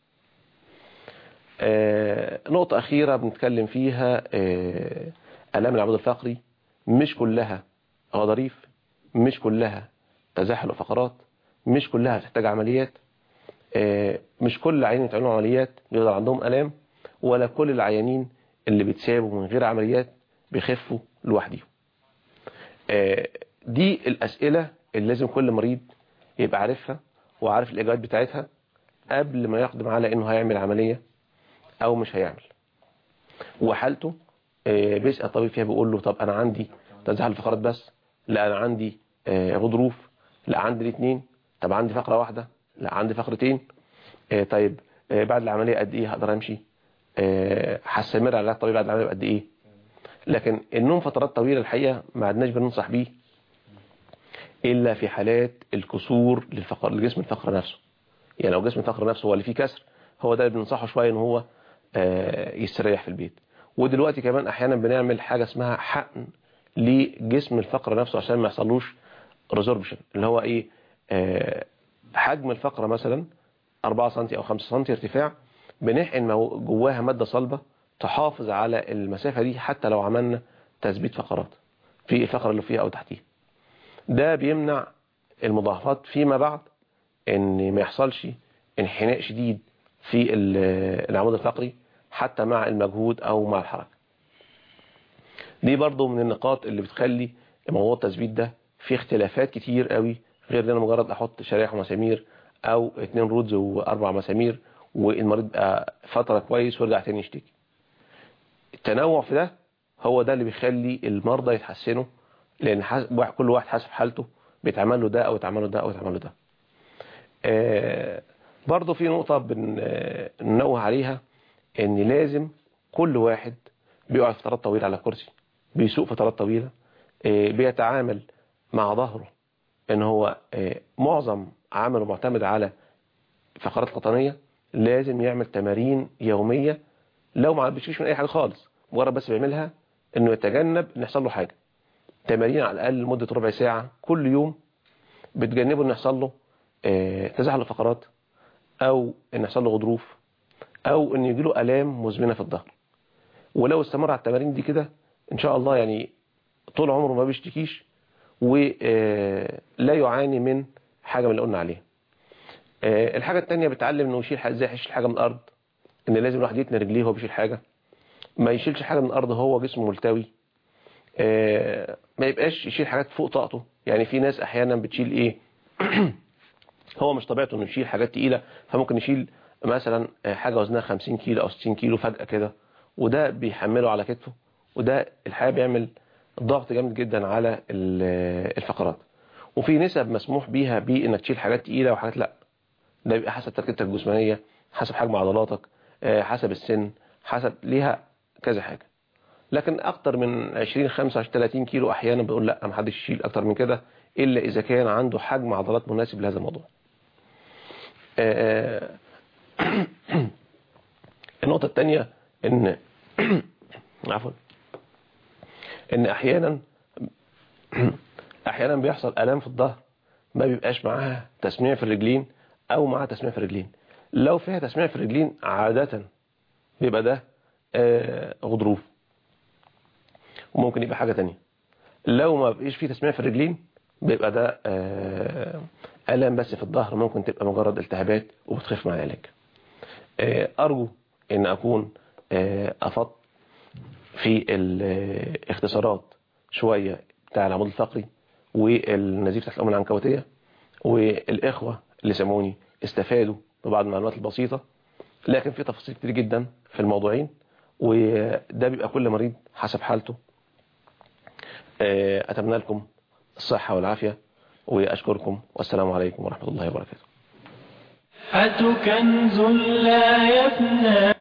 Speaker 2: آه، نقطة أخيرة بنتكلم فيها آه، آلام العمود الفقري مش كلها غضاريف مش كلها تزحلق فقرات مش كلها تحتاج عمليات آه، مش كل العيانين اللي بتعملوا عمليات بيقدر عندهم آلام ولا كل العيانين اللي بيتسابوا من غير عمليات بيخفوا لوحدهم آه، دي الأسئلة اللي لازم كل مريض يبقى عارفها وعارف الإجابات بتاعتها قبل ما يقدم على إنه هيعمل عملية او مش هيعمل وحالته آه، بيسأل الطبيب فيها بيقول له طب انا عندي تزحل فقرات بس لا انا عندي آه، غضروف لا عندي الاثنين طب عندي فقرة واحدة لا عندي فقرتين آه، طيب آه، بعد العملية قد ايه هقدر امشي آه، هستمر على الطبيب بعد العملية قد ايه لكن النوم فترات طويلة الحقيقة ما عدناش بننصح بيه الا في حالات الكسور للفقر لجسم الفقرة نفسه يعني لو جسم الفقرة نفسه هو اللي فيه كسر هو ده اللي بننصحه شوية ان هو آه، يستريح في البيت ودلوقتي كمان احيانا بنعمل حاجة اسمها حقن لجسم الفقرة نفسه عشان ما يحصلوش ريزوربشن اللي هو ايه آه، حجم الفقرة مثلا 4 سم او 5 سم ارتفاع بنحقن مو- جواها مادة صلبة تحافظ على المسافة دي حتى لو عملنا تثبيت فقرات في الفقرة اللي فيها او تحتيها ده بيمنع المضاعفات فيما بعد ان ما يحصلش انحناء شديد في ال- العمود الفقري حتى مع المجهود او مع الحركة دي برضو من النقاط اللي بتخلي موضوع التثبيت ده في اختلافات كتير قوي غير ان انا مجرد احط شرايح ومسامير او اتنين رودز واربع مسامير والمريض بقى فترة كويس ويرجع تاني يشتكي التنوع في ده هو ده اللي بيخلي المرضى يتحسنوا لان حس- واحد- كل واحد حسب حالته بيتعمل له ده او يتعمل له ده او يتعمل له ده آه، برضه في نقطة بننوه عليها ان لازم كل واحد بيقعد فترات طويلة على كرسي بيسوق فترات طويلة آه، بيتعامل مع ظهره ان هو آه، معظم عمله معتمد على فقرات قطنية لازم يعمل تمارين يومية لو ما بيشكيش من اي حاجة خالص مجرد بس بيعملها انه يتجنب ان يحصل له حاجة تمارين على الاقل لمدة ربع ساعة كل يوم بتجنبه ان يحصل له آه، تزحلق فقرات او ان يحصل له غضروف او ان يجي له الام مزمنه في الظهر ولو استمر على التمارين دي كده ان شاء الله يعني طول عمره ما بيشتكيش ولا يعاني من حاجه من اللي قلنا عليها آه، الحاجه الثانيه بتعلم انه يشيل حاجه ازاي يشيل حاجه من الارض ان لازم الواحد يتني رجليه وهو بيشيل حاجه ما يشيلش حاجه من الارض هو جسمه ملتوي آه، ما يبقاش يشيل حاجات فوق طاقته يعني في ناس احيانا بتشيل ايه هو مش طبيعته انه يشيل حاجات تقيلة فممكن يشيل مثلا حاجة وزنها 50 كيلو او 60 كيلو فجأة كده وده بيحمله على كتفه وده الحقيقه بيعمل ضغط جامد جدا على ال- الفقرات وفي نسب مسموح بيها بانك تشيل حاجات تقيله وحاجات لا ده بيبقى حسب تركيبتك الجسمانيه حسب حجم عضلاتك آه، حسب السن حسب ليها كذا حاجه لكن اكتر من 20 25 30 كيلو احيانا بقول لا ما حدش يشيل اكتر من كده الا اذا كان عنده حجم عضلات مناسب لهذا الموضوع آه، النقطة الثانية ان عفوا ان احيانا احيانا بيحصل الام في الظهر ما بيبقاش معاها تسميع في الرجلين او معاها تسميع في الرجلين لو فيها تسميع في الرجلين عادة بيبقى ده آه، غضروف وممكن يبقى حاجة تانية لو ما بقيش فيه تسميع في الرجلين بيبقى ده آه، ألم بس في الظهر ممكن تبقى مجرد التهابات وبتخف مع العلاج آه، أرجو أن أكون آه، أفضت في الاختصارات شوية بتاع العمود الفقري والنزيف تحت الأمة العنكبوتية والإخوة اللي سموني استفادوا ببعض المعلومات البسيطة لكن في تفاصيل كتير جدا في الموضوعين وده بيبقى كل مريض حسب حالته آه، أتمنى لكم الصحة والعافية وأشكركم والسلام عليكم ورحمة الله وبركاته
Speaker 1: كنز لا يفنى